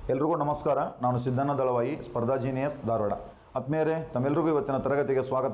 ಎಲ್ರಿಗೂ ನಮಸ್ಕಾರ ನಾನು ಸಿದ್ದಣ್ಣ ದಳವಾಯಿ ಸ್ಪರ್ಧಾ ಜೀನಿಯಸ್ ಧಾರವಾಡ ಆತ್ಮೀಯರೇ ತಮ್ಮೆಲ್ಲರಿಗೂ ಇವತ್ತಿನ ತರಗತಿಗೆ ಸ್ವಾಗತ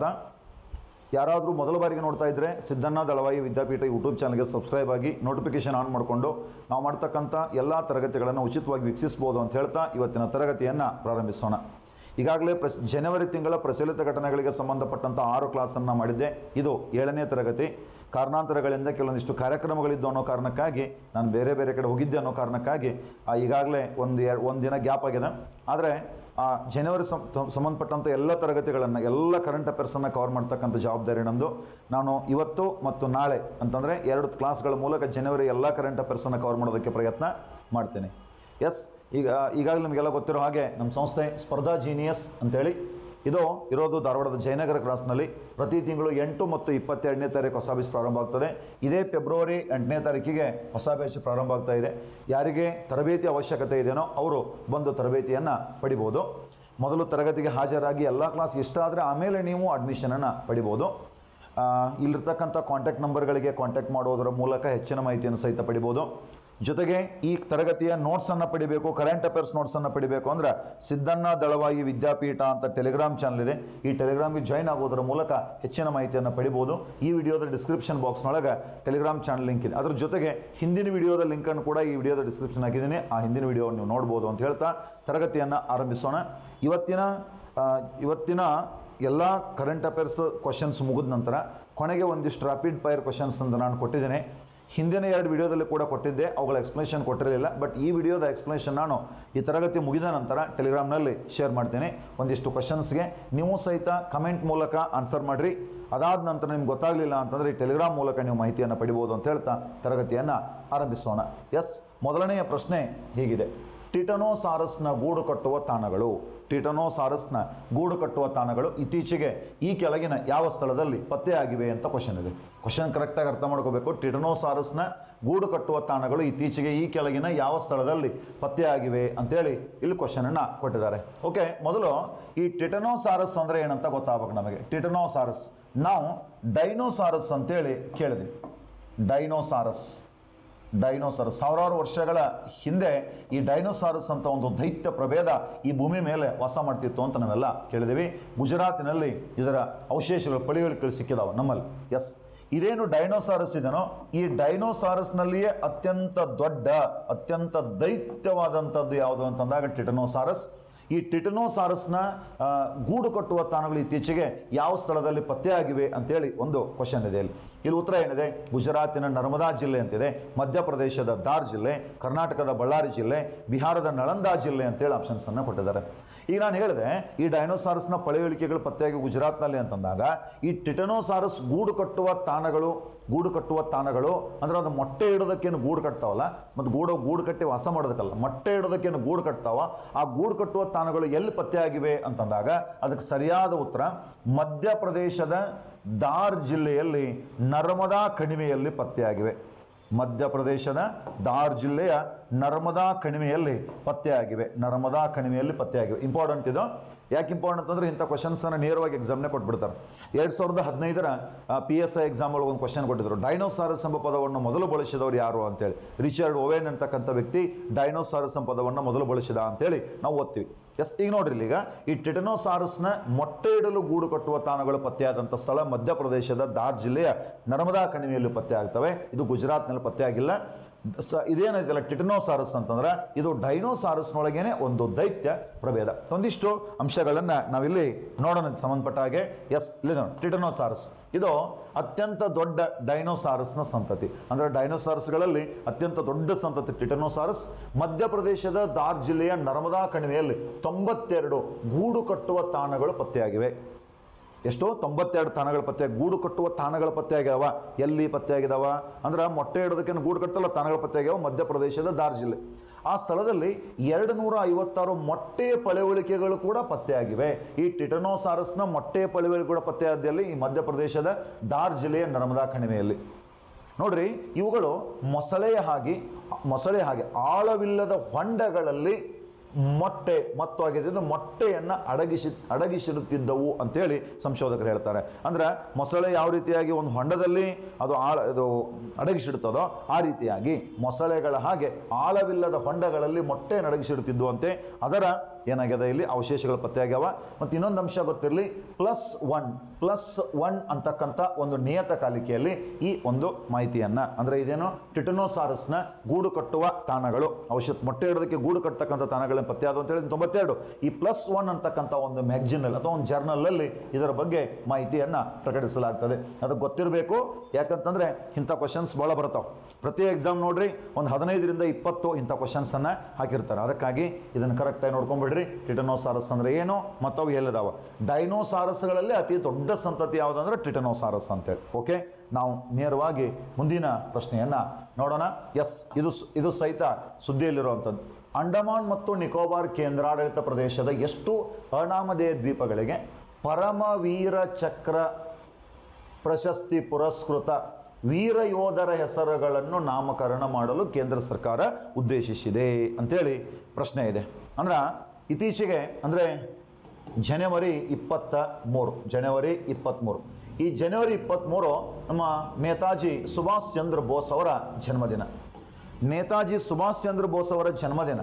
ಯಾರಾದರೂ ಮೊದಲ ಬಾರಿಗೆ ನೋಡ್ತಾ ಇದ್ದರೆ ಸಿದ್ದಣ್ಣ ದಳವಾಯಿ ವಿದ್ಯಾಪೀಠ ಯೂಟ್ಯೂಬ್ ಚಾನಲ್ಗೆ ಸಬ್ಸ್ಕ್ರೈಬ್ ಆಗಿ ನೋಟಿಫಿಕೇಶನ್ ಆನ್ ಮಾಡಿಕೊಂಡು ನಾವು ಮಾಡ್ತಕ್ಕಂಥ ಎಲ್ಲ ತರಗತಿಗಳನ್ನು ಉಚಿತವಾಗಿ ವೀಕ್ಷಿಸ್ಬೋದು ಅಂತ ಹೇಳ್ತಾ ಇವತ್ತಿನ ತರಗತಿಯನ್ನು ಪ್ರಾರಂಭಿಸೋಣ ಈಗಾಗಲೇ ಪ್ರ ಜನವರಿ ತಿಂಗಳ ಪ್ರಚಲಿತ ಘಟನೆಗಳಿಗೆ ಸಂಬಂಧಪಟ್ಟಂಥ ಆರು ಕ್ಲಾಸನ್ನು ಮಾಡಿದ್ದೆ ಇದು ಏಳನೇ ತರಗತಿ ಕಾರಣಾಂತರಗಳಿಂದ ಕೆಲವೊಂದಿಷ್ಟು ಕಾರ್ಯಕ್ರಮಗಳಿದ್ದು ಅನ್ನೋ ಕಾರಣಕ್ಕಾಗಿ ನಾನು ಬೇರೆ ಬೇರೆ ಕಡೆ ಹೋಗಿದ್ದೆ ಅನ್ನೋ ಕಾರಣಕ್ಕಾಗಿ ಆ, ಈಗಾಗಲೇ ಒಂದು ಎ ಒಂದು ದಿನ ಗ್ಯಾಪ್ ಆಗಿದೆ ಆದರೆ ಆ ಜನವರಿ ಸಂ ತ- ಸಂಬಂಧಪಟ್ಟಂಥ ಎಲ್ಲ ತರಗತಿಗಳನ್ನು ಎಲ್ಲ ಕರೆಂಟ್ ಅಫೇರ್ಸನ್ನು ಕವರ್ ಮಾಡ್ತಕ್ಕಂಥ ಜವಾಬ್ದಾರಿ ನಮ್ಮದು ನಾನು ಇವತ್ತು ಮತ್ತು ನಾಳೆ ಅಂತಂದರೆ ಎರಡು ಕ್ಲಾಸ್ಗಳ ಮೂಲಕ ಜನವರಿ ಎಲ್ಲ ಕರೆಂಟ್ ಅಫೇರ್ಸನ್ನು ಕವರ್ ಮಾಡೋದಕ್ಕೆ ಪ್ರಯತ್ನ ಮಾಡ್ತೇನೆ ಎಸ್ ಈಗ ಈಗಾಗಲೇ ನಿಮಗೆಲ್ಲ ಗೊತ್ತಿರೋ ಹಾಗೆ ನಮ್ಮ ಸಂಸ್ಥೆ ಸ್ಪರ್ಧಾ ಜೀನಿಯಸ್ ಅಂತೇಳಿ ಇದು ಇರೋದು ಧಾರವಾಡದ ಜಯನಗರ ಕ್ರಾಸ್ನಲ್ಲಿ ಪ್ರತಿ ತಿಂಗಳು ಎಂಟು ಮತ್ತು ಇಪ್ಪತ್ತೆರಡನೇ ತಾರೀಕು ಹೊಸ ಬ್ಯಾಚ್ ಪ್ರಾರಂಭ ಆಗ್ತದೆ ಇದೇ ಫೆಬ್ರವರಿ ಎಂಟನೇ ತಾರೀಕಿಗೆ ಹೊಸ ಬ್ಯಾಚ್ ಪ್ರಾರಂಭ ಆಗ್ತಾ ಇದೆ ಯಾರಿಗೆ ತರಬೇತಿ ಅವಶ್ಯಕತೆ ಇದೆಯೋ ಅವರು ಬಂದು ತರಬೇತಿಯನ್ನು ಪಡಿಬೋದು ಮೊದಲು ತರಗತಿಗೆ ಹಾಜರಾಗಿ ಎಲ್ಲ ಕ್ಲಾಸ್ ಇಷ್ಟ ಆದರೆ ಆಮೇಲೆ ನೀವು ಅಡ್ಮಿಷನನ್ನು ಪಡಿಬೋದು ಆ, ಇಲ್ಲಿರ್ತಕ್ಕಂಥ ಕಾಂಟ್ಯಾಕ್ಟ್ ನಂಬರ್ಗಳಿಗೆ ಕಾಂಟ್ಯಾಕ್ಟ್ ಮಾಡೋದರ ಮೂಲಕ ಹೆಚ್ಚಿನ ಮಾಹಿತಿಯನ್ನು ಸಹಿತ ಪಡಿಬೋದು ಜೊತೆಗೆ ಈ ತರಗತಿಯ ನೋಟ್ಸನ್ನು ಪಡಿಬೇಕು ಕರೆಂಟ್ ಅಫೇರ್ಸ್ ನೋಟ್ಸನ್ನು ಪಡಿಬೇಕು ಅಂದ್ರೆ ಸಿದ್ದಣ್ಣ ದಳವಾಯಿ ವಿದ್ಯಾಪೀಠ ಅಂತ ಟೆಲಿಗ್ರಾಮ್ ಚಾನಲ್ ಇದೆ ಈ ಟೆಲಿಗ್ರಾಮ್ಗೆ ಜಾಯ್ನ್ ಆಗೋದರ ಮೂಲಕ ಹೆಚ್ಚಿನ ಮಾಹಿತಿಯನ್ನು ಪಡಿಬೋದು ಈ ವಿಡಿಯೋದ ಡಿಸ್ಕ್ರಿಪ್ಷನ್ ಬಾಕ್ಸ್ನೊಳಗೆ ಟೆಲಿಗ್ರಾಮ್ ಚಾನಲ್ ಲಿಂಕ್ ಇದೆ ಅದ್ರ ಜೊತೆಗೆ ಹಿಂದಿನ ವಿಡಿಯೋದ ಲಿಂಕನ್ನು ಕೂಡ ಈ ವಿಡಿಯೋದ ಡಿಸ್ಕ್ರಿಪ್ಷನ್ ಹಾಕಿದ್ದೀನಿ ಆ ಹಿಂದಿನ ವಿಡಿಯೋ ನೀವು ನೋಡ್ಬೋದು ಅಂತ ಹೇಳ್ತಾ ತರಗತಿಯನ್ನು ಆರಂಭಿಸೋಣ ಇವತ್ತಿನ ಆ, ಇವತ್ತಿನ ಎಲ್ಲ ಕರೆಂಟ್ ಅಫೇರ್ಸ್ ಕ್ವಶನ್ಸ್ ಮುಗಿದ ನಂತರ ಕೊನೆಗೆ ಒಂದಿಷ್ಟು ರಾಪಿಡ್ ಫೈರ್ ಕ್ವಶನ್ಸ್ ಅಂತ ನಾನು ಕೊಟ್ಟಿದ್ದೇನೆ ಹಿಂದಿನ ಎರಡು ವಿಡಿಯೋದಲ್ಲಿ ಕೂಡ ಕೊಟ್ಟಿದ್ದೆ ಅವುಗಳ ಎಕ್ಸ್ಪ್ಲನೇಷನ್ ಕೊಟ್ಟಿರಲಿಲ್ಲ ಬಟ್ ಈ ವಿಡಿಯೋದ ಎಕ್ಸ್ಪ್ಲನೇಷನ್ ನಾನು ಈ ತರಗತಿ ಮುಗಿದ ನಂತರ ಟೆಲಿಗ್ರಾಮ್ನಲ್ಲಿ ಶೇರ್ ಮಾಡ್ತೀನಿ ಒಂದಿಷ್ಟು ಕ್ವಶನ್ಸ್ಗೆ ನೀವು ಸಹಿತ ಕಮೆಂಟ್ ಮೂಲಕ ಆನ್ಸರ್ ಮಾಡಿರಿ ಅದಾದ ನಂತರ ನಿಮ್ಗೆ ಗೊತ್ತಾಗಲಿಲ್ಲ ಅಂತಂದರೆ ಈ ಟೆಲಿಗ್ರಾಮ್ ಮೂಲಕ ನೀವು ಮಾಹಿತಿಯನ್ನು ಪಡಿಬೋದು ಅಂತ ಹೇಳ್ತಾ ತರಗತಿಯನ್ನು ಆರಂಭಿಸೋಣ ಎಸ್ ಮೊದಲನೆಯ ಪ್ರಶ್ನೆ ಹೀಗಿದೆ ಟಿಟನೋಸಾರಸ್ನ ಗೂಡು ಕಟ್ಟುವ ತಾಣಗಳು ಟಿಟನೋಸಾರಸ್ನ ಗೂಡು ಕಟ್ಟುವ ತಾಣಗಳು ಇತ್ತೀಚೆಗೆ ಈ ಕೆಳಗಿನ ಯಾವ ಸ್ಥಳದಲ್ಲಿ ಪತ್ತೆಯಾಗಿವೆ ಅಂತ ಕ್ವಶನ್ ಇದೆ ಕ್ವಶನ್ ಕರೆಕ್ಟಾಗಿ ಅರ್ಥ ಮಾಡ್ಕೋಬೇಕು ಟಿಟನೋಸಾರಸ್ನ ಗೂಡು ಕಟ್ಟುವ ತಾಣಗಳು ಇತ್ತೀಚೆಗೆ ಈ ಕೆಳಗಿನ ಯಾವ ಸ್ಥಳದಲ್ಲಿ ಪತ್ತೆಯಾಗಿವೆ ಅಂತೇಳಿ ಇಲ್ಲಿ ಕ್ವಶನನ್ನು ಕೊಟ್ಟಿದ್ದಾರೆ ಓಕೆ ಮೊದಲು ಈ ಟಿಟನೋಸಾರಸ್ ಅಂದರೆ ಏನಂತ ಗೊತ್ತಾಗಬೇಕು ನಮಗೆ ಟಿಟನೋಸಾರಸ್ ನಾವು ಡೈನೋಸಾರಸ್ ಅಂತೇಳಿ ಕೇಳಿದ್ವಿ ಡೈನೋಸಾರಸ್ ಡೈನೋಸಾರಸ್ ಸಾವಿರಾರು ವರ್ಷಗಳ ಹಿಂದೆ ಈ ಡೈನೋಸಾರಸ್ ಅಂತ ಒಂದು ದೈತ್ಯ ಪ್ರಭೇದ ಈ ಭೂಮಿ ಮೇಲೆ ವಾಸ ಮಾಡ್ತಿತ್ತು ಅಂತ ನಾವೆಲ್ಲ ಕೇಳಿದ್ದೀವಿ ಗುಜರಾತಿನಲ್ಲಿ ಇದರ ಅವಶೇಷಗಳು ಪಳಿಗಳಿಕೆ ಸಿಕ್ಕಿದಾವೆ ನಮ್ಮಲ್ಲಿ ಎಸ್ ಇದೇನು ಡೈನೋಸಾರಸ್ ಇದೆನೋ ಈ ಡೈನೋಸಾರಸ್ನಲ್ಲಿಯೇ ಅತ್ಯಂತ ದೊಡ್ಡ ಅತ್ಯಂತ ದೈತ್ಯವಾದಂಥದ್ದು ಯಾವುದು ಅಂತಂದಾಗ ಟಿಟನೋಸಾರಸ್ ಈ ಟಿಟನೋಸಾರಸ್ನ ಆ, ಗೂಡು ಕಟ್ಟುವ ತಾಣಗಳು ಇತ್ತೀಚೆಗೆ ಯಾವ ಸ್ಥಳದಲ್ಲಿ ಪತ್ತೆಯಾಗಿವೆ ಅಂತೇಳಿ ಒಂದು ಕ್ವಶನ್ ಇದೆ ಇಲ್ಲಿ ಇಲ್ಲಿ ಉತ್ತರ ಏನಿದೆ ಗುಜರಾತಿನ ನರ್ಮದಾ ಜಿಲ್ಲೆ ಅಂತಿದೆ ಮಧ್ಯಪ್ರದೇಶದ ದಾರ್ ಜಿಲ್ಲೆ ಕರ್ನಾಟಕದ ಬಳ್ಳಾರಿ ಜಿಲ್ಲೆ ಬಿಹಾರದ ನಳಂದಾ ಜಿಲ್ಲೆ ಅಂತೇಳಿ ಆಪ್ಷನ್ಸನ್ನು ಕೊಟ್ಟಿದ್ದಾರೆ ಈಗ ನಾನು ಹೇಳಿದೆ ಈ ಡೈನೋಸಾರಸ್ನ ಪಳೆಯುಳಿಕೆಗಳು ಪತ್ತೆಯಾಗಿ ಗುಜರಾತ್ನಲ್ಲಿ ಅಂತಂದಾಗ ಈ ಟಿಟನೋಸಾರಸ್ ಗೂಡು ಕಟ್ಟುವ ತಾಣಗಳು ಗೂಡು ಕಟ್ಟುವ ತಾಣಗಳು ಅಂದ್ರೆ ಅದು ಮೊಟ್ಟೆ ಇಡೋದಕ್ಕೇನು ಗೂಡು ಕಟ್ತಾವಲ್ಲ ಮತ್ತು ಗೂಡು ಗೂಡು ಕಟ್ಟಿ ವಾಸ ಮಾಡೋದಕ್ಕಲ್ಲ ಮೊಟ್ಟೆ ಇಡೋದಕ್ಕೇನು ಗೂಡು ಕಟ್ತಾವ ಆ ಗೂಡು ಕಟ್ಟುವ ತಾಣಗಳು ಎಲ್ಲಿ ಪತ್ತೆಯಾಗಿವೆ ಅಂತಂದಾಗ ಅದಕ್ಕೆ ಸರಿಯಾದ ಉತ್ತರ ಮಧ್ಯಪ್ರದೇಶದ ದಾರ್ ಜಿಲ್ಲೆಯಲ್ಲಿ ನರ್ಮದಾ ಕಣಿವೆಯಲ್ಲಿ ಪತ್ತೆಯಾಗಿವೆ ಮಧ್ಯಪ್ರದೇಶದ ದಾರ್ ಜಿಲ್ಲೆಯ ನರ್ಮದಾ ಕಣಿವೆಯಲ್ಲಿ ಪತ್ತೆಯಾಗಿವೆ ನರ್ಮದಾ ಕಣಿವೆಯಲ್ಲಿ ಪತ್ತೆಯಾಗಿವೆ ಇಂಪಾರ್ಟೆಂಟ್ ಇದು ಯಾಕೆ ಇಂಪಾರ್ಟೆಂಟ್ ಅಂದರೆ ಇಂಥ ಕ್ವಶನ್ಸನ್ನು ನೇರವಾಗಿ ಎಕ್ಸಾಮ್ನೇ ಕೊಟ್ಬಿಡ್ತಾರೆ ಎರಡು ಸಾವಿರದ ಹದಿನೈದರ ಪಿ ಎಸ್ ಐ ಎಕ್ಸಾಮ್ ಒಳಗೆ ಒಂದು ಕ್ವಶನ್ ಕೊಟ್ಟಿದ್ರು ಡೈನೋಸಾರಸ್ ಎಂಬ ಪದವನ್ನು ಮೊದಲು ಬಳಸಿದವರು ಯಾರು ಅಂತೇಳಿ ರಿಚರ್ಡ್ ಓವೆನ್ ಅಂತಕ್ಕಂಥ ವ್ಯಕ್ತಿ ಡೈನೋಸಾರಸ್ ಎಂಬ ಪದವನ್ನು ಮೊದಲು ಬಳಸಿದ ಅಂತೇಳಿ ನಾವು ಓದ್ತೀವಿ ಎಸ್ ಈಗ ನೋಡ್ರಿ ಇಲ್ಲಿ ಈಗ ಈ ಟಿಟನೋಸಾರಸ್ನ ಮೊಟ್ಟೆ ಇಡಲು ಗೂಡು ಕಟ್ಟುವ ತಾಣಗಳು ಪತ್ತೆಯಾದಂಥ ಸ್ಥಳ ಮಧ್ಯಪ್ರದೇಶದ ದಾರ್ ಜಿಲ್ಲೆಯ ನರ್ಮದಾ ಕಣಿವೆಯಲ್ಲಿ ಪತ್ತೆ ಆಗ್ತವೆ ಇದು ಗುಜರಾತ್ನಲ್ಲಿ ಪತ್ತೆ ಆಗಿಲ್ಲ ಸ ಇದೇನೈತಲ್ಲ ಟಿಟನೋಸಾರಸ್ ಅಂತಂದ್ರೆ ಇದು ಡೈನೋಸಾರಸ್ನೊಳಗೇನೆ ಒಂದು ದೈತ್ಯ ಪ್ರಭೇದ ಒಂದಿಷ್ಟು ಅಂಶಗಳನ್ನು ನಾವಿಲ್ಲಿ ನೋಡೋಣ ಇದಕ್ಕೆ ಸಂಬಂಧಪಟ್ಟ ಹಾಗೆ ಎಸ್ ಇಲ್ಲಿ ನೋಡಿ ಟಿಟನೋಸಾರಸ್ ಇದು ಅತ್ಯಂತ ದೊಡ್ಡ ಡೈನೋಸಾರಸ್ನ ಸಂತತಿ ಅಂದರೆ ಡೈನೋಸಾರಸ್ಗಳಲ್ಲಿ ಅತ್ಯಂತ ದೊಡ್ಡ ಸಂತತಿ ಟಿಟನೋಸಾರಸ್ ಮಧ್ಯಪ್ರದೇಶದ ದಾರ್ ಜಿಲ್ಲೆಯ ನರ್ಮದಾ ಕಣಿವೆಯಲ್ಲಿ ತೊಂಬತ್ತೆರಡು ಗೂಡು ಕಟ್ಟುವ ತಾಣಗಳು ಪತ್ತೆಯಾಗಿವೆ ಎಷ್ಟೋ ತೊಂಬತ್ತೆರಡು ತಾಣಗಳ ಪತ್ತೆ ಗೂಡು ಕಟ್ಟುವ ತಾಣಗಳ ಪತ್ತೆ ಆಗ್ಯಾವ ಎಲ್ಲಿ ಪತ್ತೆ ಆಗಿದಾವ ಅಂದ್ರೆ ಮೊಟ್ಟೆ ಇಡೋದಕ್ಕೇನು ಗೂಡು ಕಟ್ಟಲ್ಲ ತಾಣಗಳ ಪತ್ತೆ ಆಗ್ಯಾವ ಮಧ್ಯಪ್ರದೇಶದ ದಾರ್ ಜಿಲ್ಲೆ ಆ ಸ್ಥಳದಲ್ಲಿ ಎರಡು ನೂರ ಐವತ್ತಾರು ಮೊಟ್ಟೆಯ ಪಳೆವಳಿಕೆಗಳು ಕೂಡ ಪತ್ತೆಯಾಗಿವೆ ಈ ಟಿಟನೋಸಾರಸ್ನ ಮೊಟ್ಟೆಯ ಪಳೆವಳಿಕೆ ಕೂಡ ಪತ್ತೆಯಾದಲ್ಲಿ ಈ ಮಧ್ಯಪ್ರದೇಶದ ದಾರ್ ಜಿಲ್ಲೆಯ ನರ್ಮದಾ ಕಣಿವೆಯಲ್ಲಿ ನೋಡ್ರಿ ಇವುಗಳು ಮೊಸಳೆಯ ಹಾಗೆ ಮೊಸಳೆ ಹಾಗೆ ಆಳವಿಲ್ಲದ ಹೊಂಡಗಳಲ್ಲಿ ಮೊಟ್ಟೆ ಮತ್ತು ಆಗಿದ್ದು ಮೊಟ್ಟೆಯನ್ನು ಅಡಗಿಸಿ ಅಡಗಿಸಿರುತ್ತಿದ್ದವು ಅಂತೇಳಿ ಸಂಶೋಧಕರು ಹೇಳ್ತಾರೆ ಅಂದ್ರೆ ಮೊಸಳೆ ಯಾವ ರೀತಿಯಾಗಿ ಒಂದು ಹೊಂಡದಲ್ಲಿ ಅದು ಆಳ ಇದು ಅಡಗಿಸಿಡುತ್ತದೋ ಆ ರೀತಿಯಾಗಿ ಮೊಸಳೆಗಳ ಹಾಗೆ ಆಳವಿಲ್ಲದ ಹೊಂಡಗಳಲ್ಲಿ ಮೊಟ್ಟೆ ಅಡಗಿಸಿಡುತ್ತಿದ್ದು ಅಂತೆ ಅದರ ಏನಾಗಿದೆ ಇಲ್ಲಿ ಅವಶೇಷಗಳು ಪತ್ತೆಯಾಗ್ಯಾವ ಮತ್ತು ಇನ್ನೊಂದು ಅಂಶ ಗೊತ್ತಿರಲಿ ಪ್ಲಸ್ ಒನ್ ಪ್ಲಸ್ ಒನ್ ಅಂತಕ್ಕಂಥ ಒಂದು ನಿಯತಕಾಲಿಕೆಯಲ್ಲಿ ಈ ಒಂದು ಮಾಹಿತಿಯನ್ನು ಅಂದರೆ ಇದೇನು ಟಿಟನೋಸಾರಸ್ನ ಗೂಡು ಕಟ್ಟುವ ತಾಣಗಳು ಔಷಧ ಮೊಟ್ಟೆ ಇಡೋದಕ್ಕೆ ಗೂಡು ಕಟ್ಟತಕ್ಕಂಥ ತಾಣಗಳನ್ನು ಪತ್ತೆ ಆದವು ಅಂತೇಳಿ ತೊಂಬತ್ತೆರಡು ಈ ಪ್ಲಸ್ ಒನ್ ಅಂತಕ್ಕಂಥ ಒಂದು ಮ್ಯಾಗ್ಜಿನಲ್ಲಿ ಅಥವಾ ಒಂದು ಜರ್ನಲಲ್ಲಿ ಇದರ ಬಗ್ಗೆ ಮಾಹಿತಿಯನ್ನು ಪ್ರಕಟಿಸಲಾಗ್ತದೆ ಅದು ಗೊತ್ತಿರಬೇಕು ಯಾಕಂತಂದರೆ ಇಂಥ ಕ್ವಶನ್ಸ್ ಭಾಳ ಬರ್ತಾವೆ ಪ್ರತಿ ಎಕ್ಸಾಮ್ ನೋಡ್ರಿ ಒಂದು ಹದಿನೈದರಿಂದ ಇಪ್ಪತ್ತು ಇಂಥ ಕ್ವಶನ್ಸನ್ನು ಹಾಕಿರ್ತಾರೆ ಅದಕ್ಕಾಗಿ ಇದನ್ನು ಕರೆಕ್ಟಾಗಿ ನೋಡ್ಕೊಂಬಿಡ್ರಿ ಟಿಟನೋಸಾರಸ್ ಅಂದರೆ ಏನು ಮತ್ತು ಅವು ಎಲ್ಲಿದಾವ ಡೈನೋಸಾರಸ್ಗಳಲ್ಲಿ ಅತಿ ದೊಡ್ಡ ಸಂತತಿ ಯಾವುದಂದ್ರೆ ಟಿಟನೋಸಾರಸ್ ಅಂತೇಳಿ ಓಕೆ ನಾವು ನೇರವಾಗಿ ಮುಂದಿನ ಪ್ರಶ್ನೆಯನ್ನು ನೋಡೋಣ ಎಸ್ ಇದು ಸ್- ಇದು ಸಹಿತ ಸುದ್ದಿಯಲ್ಲಿರುವಂಥದ್ದು ಅಂಡಮಾನ್ ಮತ್ತು ನಿಕೋಬಾರ್ ಕೇಂದ್ರಾಡಳಿತ ಪ್ರದೇಶದ ಎಷ್ಟು ಅನಾಮಧೇಯ ದ್ವೀಪಗಳಿಗೆ ಪರಮವೀರ ಚಕ್ರ ಪ್ರಶಸ್ತಿ ಪುರಸ್ಕೃತ ವೀರ ಯೋಧರ ಹೆಸರುಗಳನ್ನು ನಾಮಕರಣ ಮಾಡಲು ಕೇಂದ್ರ ಸರ್ಕಾರ ಉದ್ದೇಶಿಸಿದೆ ಅಂತೇಳಿ ಪ್ರಶ್ನೆ ಇದೆ ಅಂದ್ರೆ ಇತ್ತೀಚೆಗೆ ಅಂದರೆ ಜನವರಿ ಇಪ್ಪತ್ತ ಮೂರು ಜನವರಿ ಇಪ್ಪತ್ತ್ಮೂರು ಈ ಜನವರಿ ಇಪ್ಪತ್ತ್ಮೂರು ನಮ್ಮ ನೇತಾಜಿ ಸುಭಾಷ್ ಚಂದ್ರ ಬೋಸ್ ಅವರ ಜನ್ಮದಿನ ನೇತಾಜಿ ಸುಭಾಷ್ ಚಂದ್ರ ಬೋಸ್ ಅವರ ಜನ್ಮದಿನ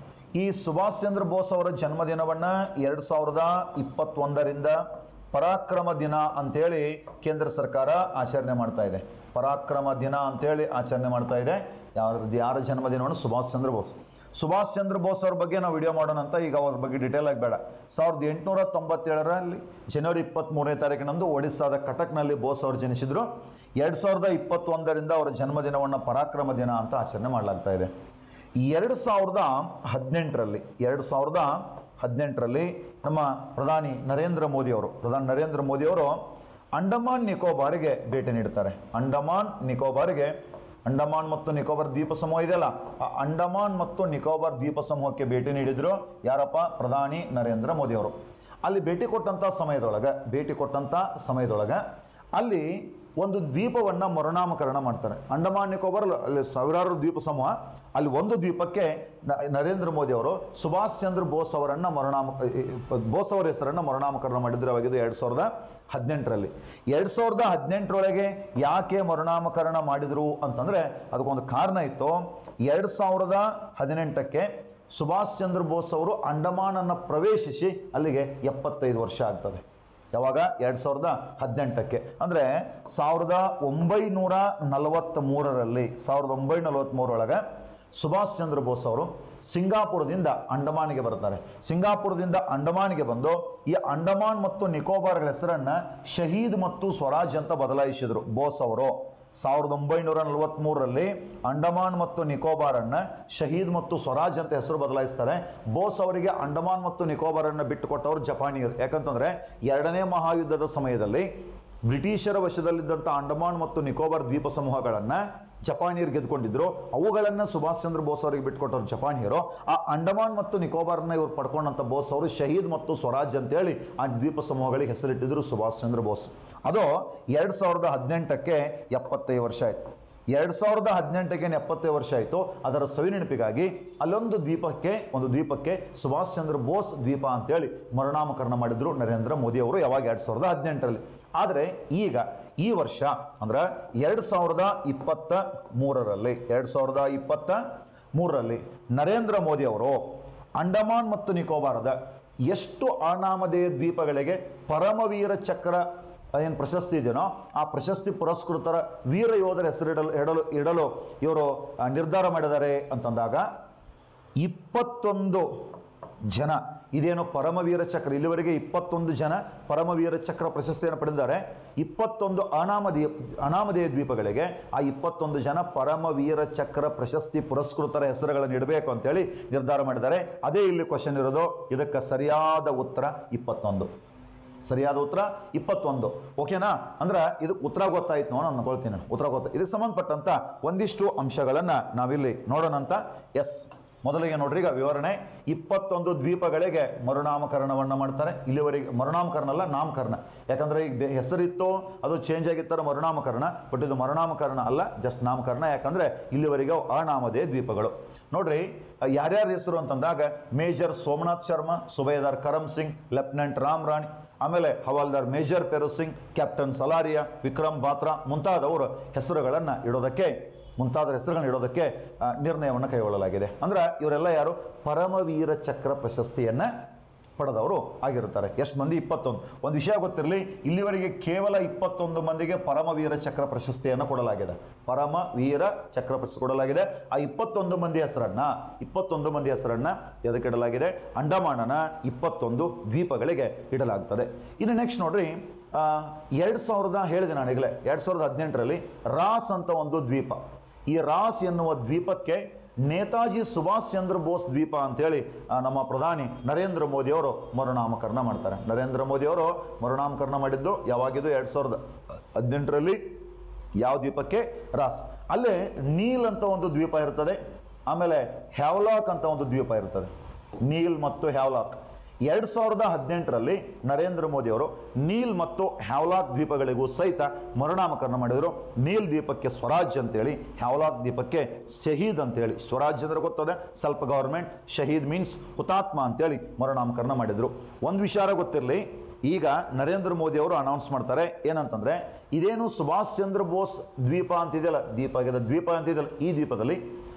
ಈ ಸುಭಾಷ್ ಚಂದ್ರ ಬೋಸ್ ಅವರ ಜನ್ಮದಿನವನ್ನು ಎರಡು ಸಾವಿರದ ಇಪ್ಪತ್ತೊಂದರಿಂದ ಪರಾಕ್ರಮ ದಿನ ಅಂತೇಳಿ ಕೇಂದ್ರ ಸರ್ಕಾರ ಆಚರಣೆ ಮಾಡ್ತಾ ಇದೆ ಪರಾಕ್ರಮ ದಿನ ಅಂತೇಳಿ ಆಚರಣೆ ಮಾಡ್ತಾ ಇದೆ ಯಾರ ಯಾರ ಜನ್ಮದಿನವನ್ನು ಸುಭಾಷ್ ಚಂದ್ರ ಬೋಸ್ ಸುಭಾಷ್ ಚಂದ್ರ ಬೋಸ್ ಅವ್ರ ಬಗ್ಗೆ ನಾವು ವಿಡಿಯೋ ಮಾಡೋಣ ಅಂತ ಈಗ ಅವ್ರ ಬಗ್ಗೆ ಡೀಟೇಲ್ ಆಗಿ ಬೇಡ ಸಾವಿರದ ಎಂಟುನೂರ ತೊಂಬತ್ತೇಳರಲ್ಲಿ ಜನವರಿ ಇಪ್ಪತ್ತ್ಮೂರನೇ ತಾರೀಕಿನಂದು ಒಡಿಸ್ಸಾದ ಕಟಕ್ನಲ್ಲಿ ಬೋಸ್ ಅವರು ಜನಿಸಿದರು ಎರಡು ಸಾವಿರದ ಇಪ್ಪತ್ತೊಂದರಿಂದ ಅವರ ಜನ್ಮದಿನವನ್ನು ಪರಾಕ್ರಮ ದಿನ ಅಂತ ಆಚರಣೆ ಮಾಡಲಾಗ್ತಾ ಇದೆ ಎರಡು ಸಾವಿರದ ಹದಿನೆಂಟರಲ್ಲಿ ಎರಡು ಸಾವಿರದ ಹದಿನೆಂಟರಲ್ಲಿ ನಮ್ಮ ಪ್ರಧಾನಿ ನರೇಂದ್ರ ಮೋದಿ ಅವರು ಪ್ರಧಾನಿ ನರೇಂದ್ರ ಮೋದಿ ಅವರು ಅಂಡಮಾನ್ ನಿಕೋಬಾರಿಗೆ ಭೇಟಿ ನೀಡ್ತಾರೆ ಅಂಡಮಾನ್ ನಿಕೋಬಾರಿಗೆ ಅಂಡಮಾನ್ ಮತ್ತು ನಿಕೋಬಾರ್ ದ್ವೀಪ ಸಮೂಹ ಇದೆಯಲ್ಲ ಆ ಅಂಡಮಾನ್ ಮತ್ತು ನಿಕೋಬಾರ್ ದ್ವೀಪ ಸಮೂಹಕ್ಕೆ ಭೇಟಿ ನೀಡಿದ್ರು ಯಾರಪ್ಪ ಪ್ರಧಾನಿ ನರೇಂದ್ರ ಮೋದಿ ಅವರು ಅಲ್ಲಿ ಭೇಟಿ ಕೊಟ್ಟಂಥ ಸಮಯದೊಳಗೆ ಭೇಟಿ ಕೊಟ್ಟಂಥ ಸಮಯದೊಳಗೆ ಅಲ್ಲಿ ಒಂದು ದ್ವೀಪವನ್ನು ಮರುನಾಮಕರಣ ಮಾಡ್ತಾರೆ ಅಂಡಮಾನ್ ನಿಕೋಬಾರ್ ಅಲ್ಲಿ ಸಾವಿರಾರು ದ್ವೀಪ ಸಮೂಹ ಅಲ್ಲಿ ಒಂದು ದ್ವೀಪಕ್ಕೆ ನ- ನರೇಂದ್ರ ಮೋದಿ ಅವರು ಸುಭಾಷ್ ಚಂದ್ರ ಬೋಸ್ ಅವರನ್ನು ಮರುನಾಮ ಬೋಸ್ ಅವರ ಹೆಸರನ್ನು ಮರುನಾಮಕರಣ ಮಾಡಿದ್ರೆ ಅವಾಗಿದ್ದು ಎರಡು ಸಾವಿರದ ಹದಿನೆಂಟರಲ್ಲಿ ಎರಡು ಸಾವಿರದ ಹದಿನೆಂಟರೊಳಗೆ ಯಾಕೆ ಮರುನಾಮಕರಣ ಮಾಡಿದರು ಅಂತಂದರೆ ಅದಕ್ಕೊಂದು ಕಾರಣ ಇತ್ತು ಎರಡು ಸಾವಿರದ ಹದಿನೆಂಟಕ್ಕೆ ಸುಭಾಷ್ ಚಂದ್ರ ಬೋಸ್ ಅವರು ಅಂಡಮಾನನ್ನು ಪ್ರವೇಶಿಸಿ ಅಲ್ಲಿಗೆ ಎಪ್ಪತ್ತೈದು ವರ್ಷ ಆಗ್ತದೆ ಯಾವಾಗ ಎರಡು ಸಾವಿರದ ಹದಿನೆಂಟಕ್ಕೆ ಅಂದರೆ ಸಾವಿರದ ಒಂಬೈನೂರ ನಲವತ್ತ್ ಮೂರರಲ್ಲಿ ಸಾವಿರದ ಒಂಬೈನೂರ ನಲವತ್ತ್ಮೂರೊಳಗೆ ಸುಭಾಷ್ ಚಂದ್ರ ಬೋಸ್ ಅವರು ಸಿಂಗಾಪುರದಿಂದ ಅಂಡಮಾನಿಗೆ ಬರ್ತಾರೆ ಸಿಂಗಾಪುರದಿಂದ ಅಂಡಮಾನಿಗೆ ಬಂದು ಈ ಅಂಡಮಾನ್ ಮತ್ತು ನಿಕೋಬಾರ್ಗಳ ಹೆಸರನ್ನು ಶಹೀದ್ ಮತ್ತು ಸ್ವರಾಜ್ ಅಂತ ಬದಲಾಯಿಸಿದರು ಬೋಸ್ ಅವರು ಸಾವಿರದ ಒಂಬೈನೂರ ನಲವತ್ತ್ಮೂರರಲ್ಲಿ ಅಂಡಮಾನ್ ಮತ್ತು ನಿಕೋಬಾರನ್ನು ಶಹೀದ್ ಮತ್ತು ಸ್ವರಾಜ್ ಅಂತ ಹೆಸರು ಬದಲಾಯಿಸ್ತಾರೆ ಬೋಸ್ ಅವರಿಗೆ ಅಂಡಮಾನ್ ಮತ್ತು ನಿಕೋಬಾರನ್ನು ಬಿಟ್ಟುಕೊಟ್ಟವರು ಜಪಾನಿಯರು ಯಾಕಂತಂದರೆ ಎರಡನೇ ಮಹಾಯುದ್ಧದ ಸಮಯದಲ್ಲಿ ಬ್ರಿಟಿಷರ ವಶದಲ್ಲಿದ್ದಂಥ ಅಂಡಮಾನ್ ಮತ್ತು ನಿಕೋಬಾರ್ ದ್ವೀಪ ಸಮೂಹಗಳನ್ನು ಜಪಾನಿಯರು ಗೆದ್ಕೊಂಡಿದ್ರು ಅವುಗಳನ್ನು ಸುಭಾಷ್ ಚಂದ್ರ ಬೋಸ್ ಅವರಿಗೆ ಬಿಟ್ಕೊಟ್ಟವ್ರು ಜಪಾನಿಯರು ಆ ಅಂಡಮಾನ್ ಮತ್ತು ನಿಕೋಬಾರ್ನ ಇವ್ರು ಪಡ್ಕೊಂಡಂಥ ಬೋಸ್ ಅವರು ಶಹೀದ್ ಮತ್ತು ಸ್ವರಾಜ್ ಅಂತೇಳಿ ಆ ದ್ವೀಪ ಸಮೂಹಗಳಿಗೆ ಹೆಸರಿಟ್ಟಿದ್ರು ಸುಭಾಷ್ ಚಂದ್ರ ಬೋಸ್ ಅದು ಎರಡು ಸಾವಿರದ ಹದಿನೆಂಟಕ್ಕೆ ಎಪ್ಪತ್ತೈದು ವರ್ಷ ಆಯಿತು ಎರಡು ಸಾವಿರದ ಹದಿನೆಂಟಕ್ಕೆ ಎಪ್ಪತ್ತೈದು ವರ್ಷ ಆಯಿತು ಅದರ ಸವಿ ನೆನಪಿಗಾಗಿ ಅಲ್ಲೊಂದು ದ್ವೀಪಕ್ಕೆ ಒಂದು ದ್ವೀಪಕ್ಕೆ ಸುಭಾಷ್ ಚಂದ್ರ ಬೋಸ್ ದ್ವೀಪ ಅಂತೇಳಿ ಮರುನಾಮಕರಣ ಮಾಡಿದ್ರು ನರೇಂದ್ರ ಮೋದಿ ಅವರು ಯಾವಾಗ ಎರಡು ಸಾವಿರದ ಹದಿನೆಂಟರಲ್ಲಿ ಆದರೆ ಈಗ ಈ ವರ್ಷ ಅಂದ್ರೆ ಎರಡು ಸಾವಿರದ ಇಪ್ಪತ್ತ ಮೂರರಲ್ಲಿ ಎರಡು ಸಾವಿರದ ಇಪ್ಪತ್ತ ಮೂರರಲ್ಲಿ ನರೇಂದ್ರ ಮೋದಿ ಅವರು ಅಂಡಮಾನ್ ಮತ್ತು ನಿಕೋಬಾರದ ಎಷ್ಟು ಅನಾಮಧೇಯ ದ್ವೀಪಗಳಿಗೆ ಪರಮವೀರ ಚಕ್ರ ಏನು ಪ್ರಶಸ್ತಿ ಇದೆಯೋ ಆ ಪ್ರಶಸ್ತಿ ಪುರಸ್ಕೃತರ ವೀರ ಯೋಧರ ಹೆಸರಿಡಲು ಇಡಲು ಇಡಲು ಇವರು ಆ, ನಿರ್ಧಾರ ಮಾಡಿದ್ದಾರೆ ಅಂತಂದಾಗ ಇಪ್ಪತ್ತೊಂದು ಜನ ಇದೇನು ಪರಮವೀರ ಚಕ್ರ ಇಲ್ಲಿವರೆಗೆ ಇಪ್ಪತ್ತೊಂದು ಜನ ಪರಮವೀರ ಚಕ್ರ ಪ್ರಶಸ್ತಿಯನ್ನು ಪಡೆದಿದ್ದಾರೆ ಇಪ್ಪತ್ತೊಂದು ಅನಾಮಧೇಯ ಅನಾಮಧೇಯ ದ್ವೀಪಗಳಿಗೆ ಆ ಇಪ್ಪತ್ತೊಂದು ಜನ ಪರಮವೀರ ಚಕ್ರ ಪ್ರಶಸ್ತಿ ಪುರಸ್ಕೃತರ ಹೆಸರುಗಳನ್ನು ಇಡಬೇಕು ಅಂತೇಳಿ ನಿರ್ಧಾರ ಮಾಡಿದ್ದಾರೆ ಅದೇ ಇಲ್ಲಿ ಕ್ವಶನ್ ಇರೋದು ಇದಕ್ಕೆ ಸರಿಯಾದ ಉತ್ತರ ಇಪ್ಪತ್ತೊಂದು ಸರಿಯಾದ ಉತ್ತರ ಇಪ್ಪತ್ತೊಂದು ಓಕೆನಾ ಅಂದ್ರೆ ಇದಕ್ಕೆ ಉತ್ತರ ಗೊತ್ತಾಯ್ತು ನಾನು ಅನ್ಕೊಳ್ತೀನಿ ನಾನು. ಉತ್ತರ ಗೊತ್ತ ಇದಕ್ಕೆ ಸಂಬಂಧಪಟ್ಟಂತ ಒಂದಿಷ್ಟು ಅಂಶಗಳನ್ನು ನಾವಿಲ್ಲಿ ನೋಡೋಣ ಅಂತ ಎಸ್ ಮೊದಲಿಗೆ ನೋಡ್ರಿ ಈಗ ವಿವರಣೆ ಇಪ್ಪತ್ತೊಂದು ದ್ವೀಪಗಳಿಗೆ ಮರುನಾಮಕರಣವನ್ನು ಮಾಡ್ತಾರೆ ಇಲ್ಲಿವರೆಗೆ ಮರುನಾಮಕರಣ ಅಲ್ಲ ನಾಮಕರಣ ಯಾಕಂದ್ರೆ ಈಗ ಬೆ- ಹೆಸರಿತ್ತು ಅದು ಚೇಂಜ್ ಆಗಿತ್ತಾರೆ ಮರುನಾಮಕರಣ ಬಟ್ ಇದು ಮರುನಾಮಕರಣ ಅಲ್ಲ ಜಸ್ಟ್ ನಾಮಕರಣ ಯಾಕಂದ್ರೆ ಇಲ್ಲಿವರೆಗೆ ಅವು ಅನಾಮಧೇಯ ದ್ವೀಪಗಳು ನೋಡ್ರಿ ಯಾರ್ಯಾರ ಹೆಸರು ಅಂತಂದಾಗ ಮೇಜರ್ ಸೋಮನಾಥ್ ಶರ್ಮಾ ಸುಬೇದಾರ್ ಕರಮ್ ಸಿಂಗ್ ಲೆಫ್ಟಿನೆಂಟ್ ರಾಮ್ ರಾಣಿ ಆಮೇಲೆ ಹವಾಲ್ದಾರ್ ಮೇಜರ್ ಪೆರು ಸಿಂಗ್ ಕ್ಯಾಪ್ಟನ್ ಸಲಾರಿಯಾ ವಿಕ್ರಮ್ ಬಾತ್ರಾ ಮುಂತಾದವರು ಹೆಸರುಗಳನ್ನು ಇಡೋದಕ್ಕೆ ಮುಂತಾದ ಹೆಸರುಗಳನ್ನ ಇಡೋದಕ್ಕೆ ಆ, ನಿರ್ಣಯವನ್ನು ಕೈಗೊಳ್ಳಲಾಗಿದೆ ಅಂದ್ರೆ ಇವರೆಲ್ಲ ಯಾರು ಪರಮವೀರ ಚಕ್ರ ಪ್ರಶಸ್ತಿಯನ್ನು ಪಡೆದವರು ಆಗಿರುತ್ತಾರೆ ಎಷ್ಟು ಮಂದಿ ಇಪ್ಪತ್ತೊಂದು ಒಂದು ವಿಷಯ ಗೊತ್ತಿರಲಿ ಇಲ್ಲಿವರೆಗೆ ಕೇವಲ ಇಪ್ಪತ್ತೊಂದು ಮಂದಿಗೆ ಪರಮವೀರ ಚಕ್ರ ಪ್ರಶಸ್ತಿಯನ್ನು ಕೊಡಲಾಗಿದೆ ಪರಮವೀರ ಚಕ್ರ ಪ್ರಶಸ್ತಿ ಕೊಡಲಾಗಿದೆ ಆ ಇಪ್ಪತ್ತೊಂದು ಮಂದಿ ಹೆಸರನ್ನ ಇಪ್ಪತ್ತೊಂದು ಮಂದಿ ಹೆಸರನ್ನ ಎದಕ್ಕೆ ಇಡಲಾಗಿದೆ ಅಂಡಮಾನನ ಇಪ್ಪತ್ತೊಂದು ದ್ವೀಪಗಳಿಗೆ ಇಡಲಾಗ್ತದೆ ಇನ್ನು ನೆಕ್ಸ್ಟ್ ನೋಡ್ರಿ ಎರಡು ಸಾವಿರದ ಹೇಳಿದೆ ನಾನು ಈಗಲೇ ಎರಡು ಸಾವಿರದ ಹದಿನೆಂಟರಲ್ಲಿ ರಾಸ್ ಅಂತ ಒಂದು ದ್ವೀಪ ಈ ರಾಸ್ ಎನ್ನುವ ದ್ವೀಪಕ್ಕೆ ನೇತಾಜಿ ಸುಭಾಷ್ ಚಂದ್ರ ಬೋಸ್ ದ್ವೀಪ ಅಂತೇಳಿ ಆ, ನಮ್ಮ ಪ್ರಧಾನಿ ನರೇಂದ್ರ ಮೋದಿಯವರು ಮರುನಾಮಕರಣ ಮಾಡ್ತಾರೆ ನರೇಂದ್ರ ಮೋದಿಯವರು ಮರುನಾಮಕರಣ ಮಾಡಿದ್ದು ಯಾವಾಗಿದ್ದು ಎರಡು ಸಾವಿರದ ಹದಿನೆಂಟರಲ್ಲಿ ಯಾವ ದ್ವೀಪಕ್ಕೆ ರಾಸ್ ಅಲ್ಲೇ ನೀಲ್ ಅಂತ ಒಂದು ದ್ವೀಪ ಇರ್ತದೆ ಆಮೇಲೆ ಹ್ಯಾವ್ಲಾಕ್ ಅಂತ ಒಂದು ದ್ವೀಪ ಇರ್ತದೆ ನೀಲ್ ಮತ್ತು ಹ್ಯಾವ್ಲಾಕ್ ಎರಡು ಸಾವಿರದ ಹದಿನೆಂಟರಲ್ಲಿ ನರೇಂದ್ರ ಮೋದಿಯವರು ನೀಲ್ ಮತ್ತು ಹ್ಯಾವ್ಲಾಕ್ ದ್ವೀಪಗಳಿಗೂ ಸಹಿತ ಮರುನಾಮಕರಣ ಮಾಡಿದರು ನೀಲ್ ದ್ವೀಪಕ್ಕೆ ಸ್ವರಾಜ್ ಅಂತೇಳಿ ಹ್ಯಾವ್ಲಾಕ್ ದ್ವೀಪಕ್ಕೆ ಶಹೀದ್ ಅಂತೇಳಿ ಸ್ವರಾಜ್ ಅಂದ್ರೆ ಗೊತ್ತದೆ ಸ್ವಲ್ಪ ಗವರ್ಮೆಂಟ್ ಶಹೀದ್ ಮೀನ್ಸ್ ಹುತಾತ್ಮ ಅಂತೇಳಿ ಮರುನಾಮಕರಣ ಮಾಡಿದರು ಒಂದು ವಿಚಾರ ಗೊತ್ತಿರಲಿ ಈಗ ನರೇಂದ್ರ ಮೋದಿ ಅವರು ಅನೌನ್ಸ್ ಮಾಡ್ತಾರೆ ಏನಂತಂದ್ರೆ ಇದೇನು ಸುಭಾಷ್ ಚಂದ್ರ ಬೋಸ್ ದ್ವೀಪ ಅಂತಿದೆಯಲ್ಲ ದ್ವೀಪ ಆಗಿದೆ ದ್ವೀಪ ಅಂತಿದೆಯಲ್ಲ ಈ ದ್ವೀಪದಲ್ಲಿ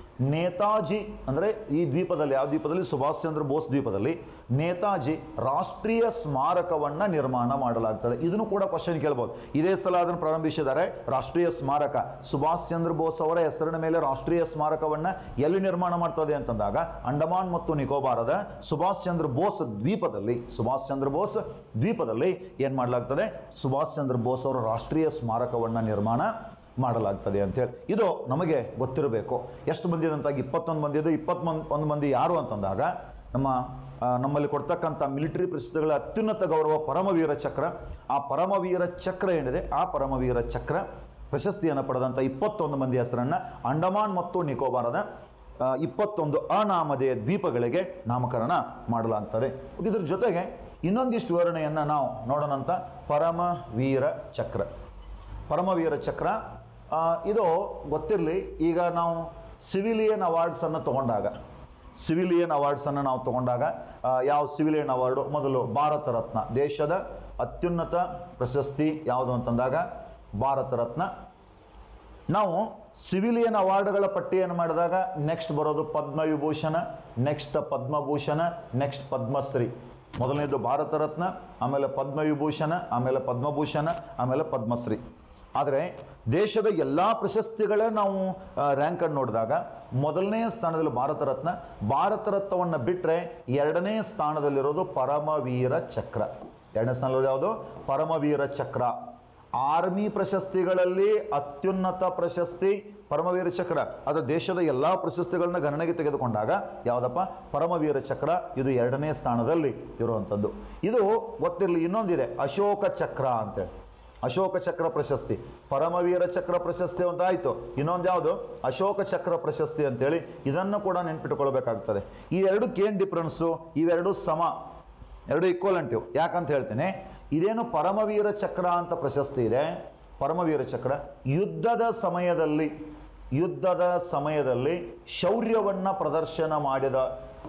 ನೇತಾಜಿ ಅಂದರೆ ಈ ದ್ವೀಪದಲ್ಲಿ ಯಾವ ದ್ವೀಪದಲ್ಲಿ ಸುಭಾಷ್ ಚಂದ್ರ ಬೋಸ್ ದ್ವೀಪದಲ್ಲಿ ನೇತಾಜಿ ರಾಷ್ಟ್ರೀಯ ಸ್ಮಾರಕವನ್ನು ನಿರ್ಮಾಣ ಮಾಡಲಾಗ್ತದೆ ಇದನ್ನು ಕೂಡ ಕ್ವಶನ್ ಕೇಳ್ಬೋದು ಇದೇ ಸಲ ಅದನ್ನು ಪ್ರಾರಂಭಿಸಿದ್ದಾರೆ ರಾಷ್ಟ್ರೀಯ ಸ್ಮಾರಕ ಸುಭಾಷ್ ಚಂದ್ರ ಬೋಸ್ ಅವರ ಹೆಸರಿನ ಮೇಲೆ ರಾಷ್ಟ್ರೀಯ ಸ್ಮಾರಕವನ್ನು ಎಲ್ಲಿ ನಿರ್ಮಾಣ ಮಾಡ್ತದೆ ಅಂತಂದಾಗ ಅಂಡಮಾನ್ ಮತ್ತು ನಿಕೋಬಾರದ ಸುಭಾಷ್ ಚಂದ್ರ ಬೋಸ್ ದ್ವೀಪದಲ್ಲಿ ಸುಭಾಷ್ ಚಂದ್ರ ಬೋಸ್ ದ್ವೀಪದಲ್ಲಿ ಏನು ಮಾಡಲಾಗ್ತದೆ ಸುಭಾಷ್ ಚಂದ್ರ ಬೋಸ್ ಅವರ ರಾಷ್ಟ್ರೀಯ ಸ್ಮಾರಕವನ್ನು ನಿರ್ಮಾಣ ಮಾಡಲಾಗ್ತದೆ ಅಂತೇಳಿ ಇದು ನಮಗೆ ಗೊತ್ತಿರಬೇಕು ಎಷ್ಟು ಮಂದಿ ಅಂತಾಗ ಇಪ್ಪತ್ತೊಂದು ಮಂದಿ ಇದೆ ಇಪ್ಪತ್ತೊಂದು ಒಂದು ಮಂದಿ ಯಾರು ಅಂತಂದಾಗ ನಮ್ಮ ಆ, ನಮ್ಮಲ್ಲಿ ಕೊಡ್ತಕ್ಕಂಥ ಮಿಲಿಟರಿ ಪ್ರಶಸ್ತಿಗಳ ಅತ್ಯುನ್ನತ ಗೌರವ ಪರಮವೀರ ಚಕ್ರ ಆ ಪರಮವೀರ ಚಕ್ರ ಏನಿದೆ ಆ ಪರಮವೀರ ಚಕ್ರ ಪ್ರಶಸ್ತಿಯನ್ನು ಪಡೆದಂಥ ಇಪ್ಪತ್ತೊಂದು ಮಂದಿ ಹೆಸರನ್ನು ಅಂಡಮಾನ್ ಮತ್ತು ನಿಕೋಬಾರದ ಆ, ಇಪ್ಪತ್ತೊಂದು ಅನಾಮಧೇಯ ದ್ವೀಪಗಳಿಗೆ ನಾಮಕರಣ ಮಾಡಲಾಗ್ತದೆ ಇದ್ರ ಜೊತೆಗೆ ಇನ್ನೊಂದಿಷ್ಟು ವಿವರಣೆಯನ್ನು ನಾವು ನೋಡೋಣಂತ ಪರಮವೀರ ಚಕ್ರ ಪರಮವೀರ ಚಕ್ರ ಆ, ಇದು ಗೊತ್ತಿರಲಿ ಈಗ ನಾವು ಸಿವಿಲಿಯನ್ ಅವಾರ್ಡ್ಸನ್ನು ತಗೊಂಡಾಗ ಸಿವಿಲಿಯನ್ ಅವಾರ್ಡ್ಸನ್ನು ನಾವು ತಗೊಂಡಾಗ ಆ, ಯಾವ ಸಿವಿಲಿಯನ್ ಅವಾರ್ಡು ಮೊದಲು ಭಾರತ ರತ್ನ ದೇಶದ ಅತ್ಯುನ್ನತ ಪ್ರಶಸ್ತಿ ಯಾವುದು ಅಂತಂದಾಗ ಭಾರತ ರತ್ನ ನಾವು ಸಿವಿಲಿಯನ್ ಅವಾರ್ಡ್ಗಳ ಪಟ್ಟಿಯನ್ನು ಮಾಡಿದಾಗ ನೆಕ್ಸ್ಟ್ ಬರೋದು ಪದ್ಮವಿಭೂಷಣ ನೆಕ್ಸ್ಟ್ ಪದ್ಮಭೂಷಣ ನೆಕ್ಸ್ಟ್ ಪದ್ಮಶ್ರೀ ಮೊದಲನೇದು ಭಾರತ ರತ್ನ ಆಮೇಲೆ ಪದ್ಮವಿಭೂಷಣ ಆಮೇಲೆ ಪದ್ಮಭೂಷಣ ಆಮೇಲೆ ಪದ್ಮಶ್ರೀ ಆದರೆ ದೇಶದ ಎಲ್ಲ ಪ್ರಶಸ್ತಿಗಳ ನಾವು ರ್ಯಾಂಕನ್ನು ನೋಡಿದಾಗ ಮೊದಲನೇ ಸ್ಥಾನದಲ್ಲಿ ಭಾರತ ರತ್ನ ಭಾರತ ರತ್ನವನ್ನು ಬಿಟ್ಟರೆ ಎರಡನೇ ಸ್ಥಾನದಲ್ಲಿರೋದು ಪರಮವೀರ ಚಕ್ರ ಎರಡನೇ ಸ್ಥಾನದಲ್ಲಿ ಯಾವುದು ಪರಮವೀರ ಚಕ್ರ ಆರ್ಮಿ ಪ್ರಶಸ್ತಿಗಳಲ್ಲಿ ಅತ್ಯುನ್ನತ ಪ್ರಶಸ್ತಿ ಪರಮವೀರ ಚಕ್ರ ಅದು ದೇಶದ ಎಲ್ಲ ಪ್ರಶಸ್ತಿಗಳನ್ನ ಗಣನೆಗೆ ತೆಗೆದುಕೊಂಡಾಗ ಯಾವುದಪ್ಪ ಪರಮವೀರ ಚಕ್ರ ಇದು ಎರಡನೇ ಸ್ಥಾನದಲ್ಲಿ ಇರುವಂಥದ್ದು ಇದು ಗೊತ್ತಿರಲಿ ಇನ್ನೊಂದಿದೆ ಅಶೋಕ ಚಕ್ರ ಅಂತೇಳಿ ಅಶೋಕ ಚಕ್ರ ಪ್ರಶಸ್ತಿ ಪರಮವೀರ ಚಕ್ರ ಪ್ರಶಸ್ತಿ ಅಂತ ಆಯಿತು ಇನ್ನೊಂದು ಯಾವುದು ಅಶೋಕ ಚಕ್ರ ಪ್ರಶಸ್ತಿ ಅಂತೇಳಿ ಇದನ್ನು ಕೂಡ ನೆನ್ಪಿಟ್ಕೊಳ್ಬೇಕಾಗ್ತದೆ ಈ ಎರಡಕ್ಕೆ ಏನು ಡಿಫ್ರೆನ್ಸು ಇವೆರಡು ಸಮ ಎರಡು ಈಕ್ವಲೆಂಟಿವ್ ಯಾಕಂತ ಹೇಳ್ತೇನೆ ಇದೇನು ಪರಮವೀರ ಚಕ್ರ ಅಂತ ಪ್ರಶಸ್ತಿ ಇದೆ ಪರಮವೀರ ಚಕ್ರ ಯುದ್ಧದ ಸಮಯದಲ್ಲಿ ಯುದ್ಧದ ಸಮಯದಲ್ಲಿ ಶೌರ್ಯವನ್ನು ಪ್ರದರ್ಶನ ಮಾಡಿದ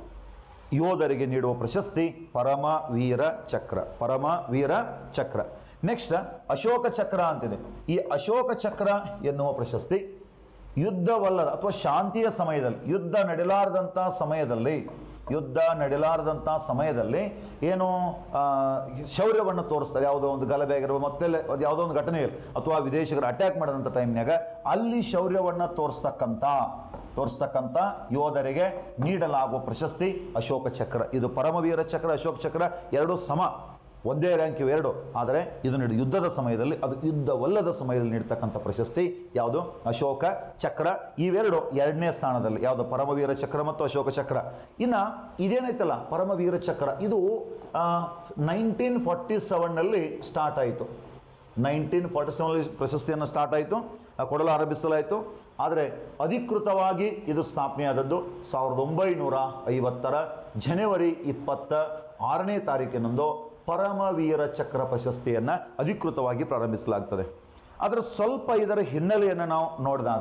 ಯೋಧರಿಗೆ ನೀಡುವ ಪ್ರಶಸ್ತಿ ಪರಮವೀರ ಚಕ್ರ ಪರಮವೀರ ಚಕ್ರ ನೆಕ್ಸ್ಟ್ ಅಶೋಕ ಚಕ್ರ ಅಂತಿದೆ ಈ ಅಶೋಕ ಚಕ್ರ ಎನ್ನುವ ಪ್ರಶಸ್ತಿ ಯುದ್ಧವಲ್ಲದ ಅಥವಾ ಶಾಂತಿಯ ಸಮಯದಲ್ಲಿ ಯುದ್ಧ ನಡೆಲಾರದಂಥ ಸಮಯದಲ್ಲಿ ಯುದ್ಧ ನಡೆಲಾರದಂಥ ಸಮಯದಲ್ಲಿ ಏನು ಆ, ಶೌರ್ಯವನ್ನು ತೋರಿಸ್ತಾರೆ ಯಾವುದೋ ಒಂದು ಗಲಭೆ ಆಗಿರ್ಬೋದು ಮತ್ತೆ ಯಾವುದೋ ಒಂದು ಘಟನೆ ಇರಲಿ ಅಥವಾ ವಿದೇಶಿಗರು ಅಟ್ಯಾಕ್ ಮಾಡಿದಂಥ ಟೈಮ್ನಾಗ ಅಲ್ಲಿ ಶೌರ್ಯವನ್ನು ತೋರಿಸ್ತಕ್ಕಂಥ ತೋರಿಸ್ತಕ್ಕಂಥ ಯೋಧರಿಗೆ ನೀಡಲಾಗುವ ಪ್ರಶಸ್ತಿ ಅಶೋಕ ಚಕ್ರ ಇದು ಪರಮವೀರ ಚಕ್ರ ಅಶೋಕ ಚಕ್ರ ಎರಡು ಸಮ ಒಂದೇ ರ್ಯಾಂಕ್ ಇವೆರಡು ಆದರೆ ಇದು ನೀಡಿ ಯುದ್ಧದ ಸಮಯದಲ್ಲಿ ಅದು ಯುದ್ಧವಲ್ಲದ ಸಮಯದಲ್ಲಿ ನೀಡ್ತಕ್ಕಂಥ ಪ್ರಶಸ್ತಿ ಯಾವುದು ಅಶೋಕ ಚಕ್ರ ಇವೆರಡು ಎರಡನೇ ಸ್ಥಾನದಲ್ಲಿ ಯಾವುದು ಪರಮವೀರ ಚಕ್ರ ಮತ್ತು ಅಶೋಕ ಚಕ್ರ ಇನ್ನು ಇದೇನೈತಲ್ಲ ಪರಮವೀರ ಚಕ್ರ ಇದು ನೈನ್ಟೀನ್ ಫಾರ್ಟಿ ಸೆವೆನ್ನಲ್ಲಿ ಸ್ಟಾರ್ಟ್ ಆಯಿತು ನೈನ್ಟೀನ್ ಫಾರ್ಟಿ ಸೆವೆನಲ್ಲಿ ಪ್ರಶಸ್ತಿಯನ್ನು ಸ್ಟಾರ್ಟ್ ಆಯಿತು ಆ, ಕೊಡಲು ಆರಂಭಿಸಲಾಯಿತು ಆದರೆ ಅಧಿಕೃತವಾಗಿ ಇದು ಸ್ಥಾಪನೆಯಾದದ್ದು ಸಾವಿರದ ಒಂಬೈನೂರ ಐವತ್ತರ ಜನವರಿ ಇಪ್ಪತ್ತ ಆರನೇ ತಾರೀಕಿನಂದು ಪರಮವೀರ ಚಕ್ರ ಪ್ರಶಸ್ತಿಯನ್ನು ಅಧಿಕೃತವಾಗಿ ಪ್ರಾರಂಭಿಸಲಾಗ್ತದೆ ಅದರ ಸ್ವಲ್ಪ ಇದರ ಹಿನ್ನೆಲೆಯನ್ನು ನಾವು ನೋಡಿದಾಗ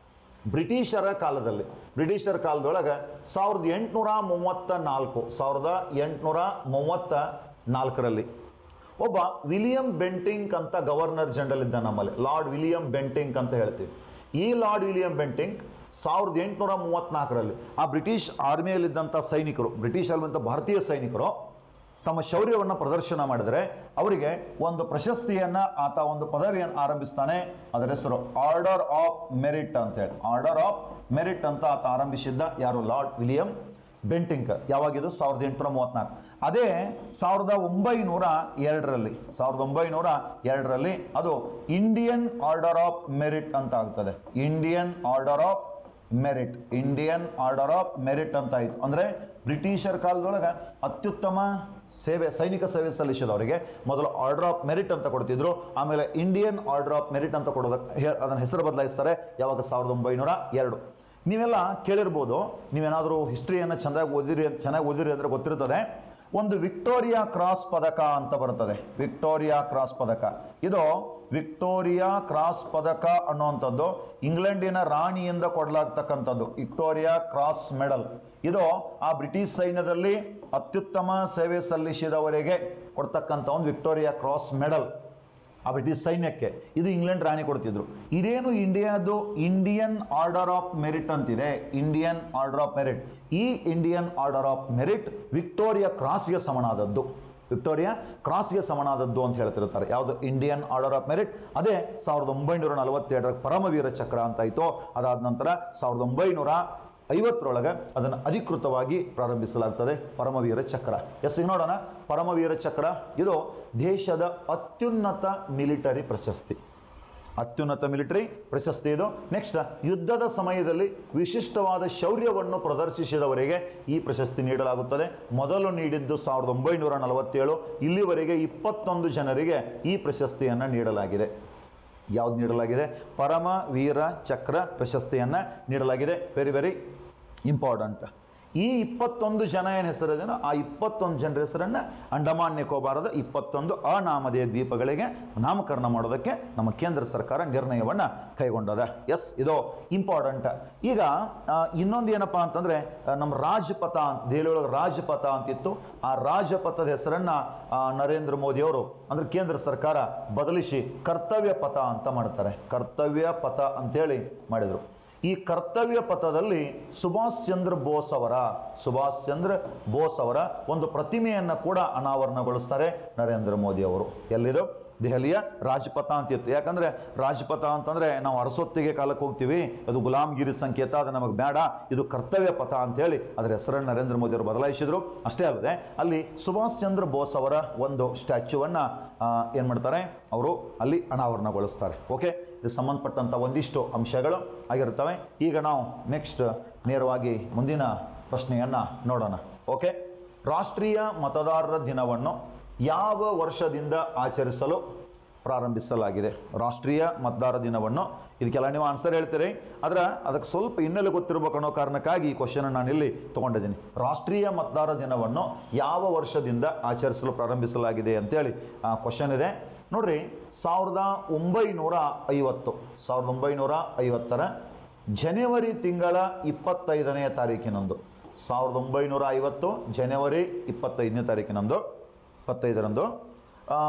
ಬ್ರಿಟಿಷರ ಕಾಲದಲ್ಲಿ ಬ್ರಿಟಿಷರ ಕಾಲದೊಳಗೆ ಸಾವಿರದ ಎಂಟುನೂರ ಮೂವತ್ತ ನಾಲ್ಕು ಸಾವಿರದ ಎಂಟುನೂರ ಮೂವತ್ತ ನಾಲ್ಕರಲ್ಲಿ ಒಬ್ಬ ವಿಲಿಯಂ ಬೆಂಟಿಂಕ್ ಅಂತ ಗವರ್ನರ್ ಜನರಲ್ ಇದ್ದ ನಮ್ಮಲ್ಲಿ ಲಾರ್ಡ್ ವಿಲಿಯಂ ಬೆಂಟಿಂಕ್ ಅಂತ ಹೇಳ್ತೀವಿ ಈ ಲಾರ್ಡ್ ವಿಲಿಯಂ ಬೆಂಟಿಂಕ್ ಸಾವಿರದ ಎಂಟುನೂರ ಮೂವತ್ತ್ನಾಲ್ಕರಲ್ಲಿ ಆ ಬ್ರಿಟಿಷ್ ಆರ್ಮಿಯಲ್ಲಿದ್ದಂಥ ಸೈನಿಕರು ಬ್ರಿಟಿಷ್ ಅಲ್ಲಿದ್ದಂಥ ಭಾರತೀಯ ಸೈನಿಕರು ತಮ್ಮ ಶೌರ್ಯವನ್ನು ಪ್ರದರ್ಶನ ಮಾಡಿದರೆ ಅವರಿಗೆ ಒಂದು ಪ್ರಶಸ್ತಿಯನ್ನು ಆತ ಒಂದು ಪದವಿಯನ್ನು ಆರಂಭಿಸ್ತಾನೆ ಅದರ ಹೆಸರು ಆರ್ಡರ್ ಆಫ್ ಮೆರಿಟ್ ಅಂತ ಹೇಳಿ ಆರ್ಡರ್ ಆಫ್ ಮೆರಿಟ್ ಅಂತ ಆತ ಆರಂಭಿಸಿದ್ದ ಯಾರು ಲಾರ್ಡ್ ವಿಲಿಯಂ ಬೆಂಟಿಂಕ್ ಯಾವಾಗಿದು ಸಾವಿರದ ಎಂಟುನೂರ ಮೂವತ್ನಾಲ್ಕು ಅದೇ ಸಾವಿರದ ಒಂಬೈನೂರ ಎರಡರಲ್ಲಿ ಸಾವಿರದ ಒಂಬೈನೂರ ಎರಡರಲ್ಲಿ ಅದು ಇಂಡಿಯನ್ ಆರ್ಡರ್ ಆಫ್ ಮೆರಿಟ್ ಅಂತ ಆಗ್ತದೆ Indian order of merit Indian order of merit ಅಂತ ಆಯಿತು ಅಂದರೆ ಬ್ರಿಟಿಷರ ಕಾಲದೊಳಗೆ ಅತ್ಯುತ್ತಮ ಸೇವೆ ಸೈನಿಕ ಸೇವೆ ಸಲ್ಲಿಸಿದವರಿಗೆ ಮೊದಲು ಆರ್ಡರ್ ಆಫ್ ಮೆರಿಟ್ ಅಂತ ಕೊಡ್ತಿದ್ರು ಆಮೇಲೆ ಇಂಡಿಯನ್ ಆರ್ಡರ್ ಆಫ್ ಮೆರಿಟ್ ಅಂತ ಕೊಡೋದಕ್ಕೆ ಹೇ- ಅದನ್ನ ಹೆಸರು ಬದಲಾಯಿಸ್ತಾರೆ ಯಾವಾಗ ಸಾವಿರದ ಒಂಬೈನೂರ ಎರಡು ನೀವೆಲ್ಲ ಕೇಳಿರ್ಬೋದು ನೀವೇನಾದರೂ ಹಿಸ್ಟ್ರಿಯನ್ನು ಚೆಂದಾಗಿ ಓದಿರಿ ಚೆನ್ನಾಗಿ ಓದಿರಿ ಅಂದರೆ ಗೊತ್ತಿರ್ತದೆ ಒಂದು ವಿಕ್ಟೋರಿಯಾ ಕ್ರಾಸ್ ಪದಕ ಅಂತ ಬರ್ತದೆ ವಿಕ್ಟೋರಿಯಾ ಕ್ರಾಸ್ ಪದಕ ಇದು ವಿಕ್ಟೋರಿಯಾ ಕ್ರಾಸ್ ಪದಕ ಅನ್ನುವಂಥದ್ದು ಇಂಗ್ಲೆಂಡಿನ ರಾಣಿಯಿಂದ ಕೊಡಲಾಗ್ತಕ್ಕಂಥದ್ದು ವಿಕ್ಟೋರಿಯಾ ಕ್ರಾಸ್ ಮೆಡಲ್ ಇದು ಆ ಬ್ರಿಟಿಷ್ ಸೈನ್ಯದಲ್ಲಿ ಅತ್ಯುತ್ತಮ ಸೇವೆ ಸಲ್ಲಿಸಿದವರಿಗೆ ಕೊಡ್ತಕ್ಕಂಥ ಒಂದು ವಿಕ್ಟೋರಿಯಾ ಕ್ರಾಸ್ ಮೆಡಲ್ ಆ ಬ್ರಿಟಿಷ್ ಸೈನ್ಯಕ್ಕೆ ಇದು ಇಂಗ್ಲೆಂಡ್ ರಾಣಿ ಕೊಡ್ತಿದ್ರು ಇದೇನು ಇಂಡಿಯಾದು ಇಂಡಿಯನ್ ಆರ್ಡರ್ ಆಫ್ ಮೆರಿಟ್ ಅಂತಿದೆ ಇಂಡಿಯನ್ ಆರ್ಡರ್ ಆಫ್ ಮೆರಿಟ್ ಈ Indian order of merit Victoria ಕ್ರಾಸ್ಗೆ ಸಮನಾದದ್ದು ವಿಕ್ಟೋರಿಯಾ ಕ್ರಾಸ್ಗೆ ಸಮನಾದದ್ದು ಅಂತ ಹೇಳ್ತಿರ್ತಾರೆ ಯಾವುದು ಇಂಡಿಯನ್ ಆರ್ಡರ್ ಆಫ್ ಮೆರಿಟ್ ಅದೇ ಸಾವಿರದ ಒಂಬೈನೂರ ನಲವತ್ತೆರಡರ ಪರಮವೀರ ಚಕ್ರ ಅಂತಾಯಿತು ಅದಾದ ನಂತರ ಸಾವಿರದ ಒಂಬೈನೂರ ಐವತ್ತರೊಳಗೆ ಅದನ್ನು ಅಧಿಕೃತವಾಗಿ ಪ್ರಾರಂಭಿಸಲಾಗ್ತದೆ ಪರಮವೀರ ಚಕ್ರ ಎಸ್ ಈಗ ನೋಡೋಣ ಪರಮವೀರ ಚಕ್ರ ಇದು ದೇಶದ ಅತ್ಯುನ್ನತ ಮಿಲಿಟರಿ ಪ್ರಶಸ್ತಿ ಅತ್ಯುನ್ನತ ಮಿಲಿಟರಿ ಪ್ರಶಸ್ತಿ ಇದು ನೆಕ್ಸ್ಟ್ ಯುದ್ಧದ ಸಮಯದಲ್ಲಿ ವಿಶಿಷ್ಟವಾದ ಶೌರ್ಯವನ್ನು ಪ್ರದರ್ಶಿಸಿದವರಿಗೆ ಈ ಪ್ರಶಸ್ತಿ ನೀಡಲಾಗುತ್ತದೆ ಮೊದಲು ನೀಡಿದ್ದು ಸಾವಿರದ ಒಂಬೈನೂರ ನಲವತ್ತೇಳು ಇಲ್ಲಿವರೆಗೆ ಇಪ್ಪತ್ತೊಂದು ಜನರಿಗೆ ಈ ಪ್ರಶಸ್ತಿಯನ್ನು ನೀಡಲಾಗಿದೆ ಯಾವ್ದು ನೀಡಲಾಗಿದೆ ಪರಮ ವೀರ ಚಕ್ರ ಪ್ರಶಸ್ತಿಯನ್ನು ನೀಡಲಾಗಿದೆ ವೆರಿ ವೆರಿ ಇಂಪಾರ್ಟೆಂಟ್ ಈ ಇಪ್ಪತ್ತೊಂದು ಜನ ಏನು ಹೆಸರಿದೆಯೋ ಆ ಇಪ್ಪತ್ತೊಂದು ಜನರ ಹೆಸರನ್ನು ಅಂಡಮಾನ್ ನಿಕೋಬಾರದ ಇಪ್ಪತ್ತೊಂದು ಅನಾಮಧೇಯ ದ್ವೀಪಗಳಿಗೆ ನಾಮಕರಣ ಮಾಡೋದಕ್ಕೆ ನಮ್ಮ ಕೇಂದ್ರ ಸರ್ಕಾರ ನಿರ್ಣಯವನ್ನು ಕೈಗೊಂಡದ ಎಸ್ ಇದು ಇಂಪಾರ್ಟೆಂಟ್ ಈಗ ಆ, ಇನ್ನೊಂದು ಏನಪ್ಪ ಅಂತಂದರೆ ನಮ್ಮ ರಾಜಪಥ ಅಂತ ದೆಹಲಿಯೊಳಗೆ ರಾಜಪಥ ಅಂತಿತ್ತು ಆ ರಾಜಪಥದ ಹೆಸರನ್ನು ನರೇಂದ್ರ ಮೋದಿಯವರು ಅಂದರೆ ಕೇಂದ್ರ ಸರ್ಕಾರ ಬದಲಿಸಿ ಕರ್ತವ್ಯ ಪಥ ಅಂತ ಮಾಡ್ತಾರೆ ಕರ್ತವ್ಯ ಪಥ ಅಂತೇಳಿ ಮಾಡಿದರು ಈ ಕರ್ತವ್ಯ ಪಥದಲ್ಲಿ ಸುಭಾಷ್ ಚಂದ್ರ ಬೋಸ್ ಅವರ ಸುಭಾಷ್ ಚಂದ್ರ ಬೋಸ್ ಅವರ ಒಂದು ಪ್ರತಿಮೆಯನ್ನು ಕೂಡ ಅನಾವರಣಗೊಳಿಸ್ತಾರೆ ನರೇಂದ್ರ ಮೋದಿ ಅವರು ಎಲ್ಲಿದು ದೆಹಲಿಯ ರಾಜಪಥ ಅಂತಿತ್ತು ಯಾಕಂದರೆ ರಾಜಪಥ ಅಂತಂದರೆ ನಾವು ಅರಸೊತ್ತಿಗೆ ಕಾಲಕ್ಕೆ ಹೋಗ್ತೀವಿ ಅದು ಗುಲಾಮ್ಗಿರಿ ಸಂಕೇತ ಅದು ನಮಗೆ ಬೇಡ ಇದು ಕರ್ತವ್ಯ ಪಥ ಅಂತೇಳಿ ಅದರ ಹೆಸರನ್ನು ನರೇಂದ್ರ ಮೋದಿ ಅವರು ಬದಲಾಯಿಸಿದರು ಅಷ್ಟೇ ಅಲ್ಲದೆ ಅಲ್ಲಿ ಸುಭಾಷ್ ಚಂದ್ರ ಬೋಸ್ ಅವರ ಒಂದು ಸ್ಟ್ಯಾಚ್ಯೂವನ್ನು ಏನು ಮಾಡ್ತಾರೆ ಅವರು ಅಲ್ಲಿ ಅನಾವರಣಗೊಳಿಸ್ತಾರೆ ಓಕೆ ಇದು ಸಂಬಂಧಪಟ್ಟಂಥ ಒಂದಿಷ್ಟು ಅಂಶಗಳು ಆಗಿರ್ತವೆ ಈಗ ನಾವು ನೆಕ್ಸ್ಟ್ ನೇರವಾಗಿ ಮುಂದಿನ ಪ್ರಶ್ನೆಯನ್ನು ನೋಡೋಣ ಓಕೆ ರಾಷ್ಟ್ರೀಯ ಮತದಾರರ ದಿನವನ್ನು ಯಾವ ವರ್ಷದಿಂದ ಆಚರಿಸಲು ಪ್ರಾರಂಭಿಸಲಾಗಿದೆ ರಾಷ್ಟ್ರೀಯ ಮತದಾರ ದಿನವನ್ನು ಇದಕ್ಕೆಲ್ಲ ನೀವು ಆನ್ಸರ್ ಹೇಳ್ತೀರಿ ಆದರೆ ಅದಕ್ಕೆ ಸ್ವಲ್ಪ ಹಿನ್ನೆಲೆ ಗೊತ್ತಿರಬೇಕು ಅನ್ನೋ ಕಾರಣಕ್ಕಾಗಿ ಈ ಕ್ವಶನ್ ನಾನು ಇಲ್ಲಿ ತೊಗೊಂಡಿದ್ದೀನಿ ರಾಷ್ಟ್ರೀಯ ಮತದಾರ ದಿನವನ್ನು ಯಾವ ವರ್ಷದಿಂದ ಆಚರಿಸಲು ಪ್ರಾರಂಭಿಸಲಾಗಿದೆ ಅಂತೇಳಿ ಕ್ವಶನ್ ಇದೆ ನೋಡ್ರಿ ಸಾವಿರದ ಒಂಬೈನೂರ ಐವತ್ತು ಸಾವಿರದ ಒಂಬೈನೂರ ಐವತ್ತರ ಜನವರಿ ತಿಂಗಳ ಇಪ್ಪತ್ತೈದನೆಯ ತಾರೀಕಿನಂದು ಸಾವಿರದ ಒಂಬೈನೂರ ಐವತ್ತು ಜನವರಿ ಇಪ್ಪತ್ತೈದನೇ ತಾರೀಕಿನಂದು ಇಪ್ಪತ್ತೈದರಂದು ಆ,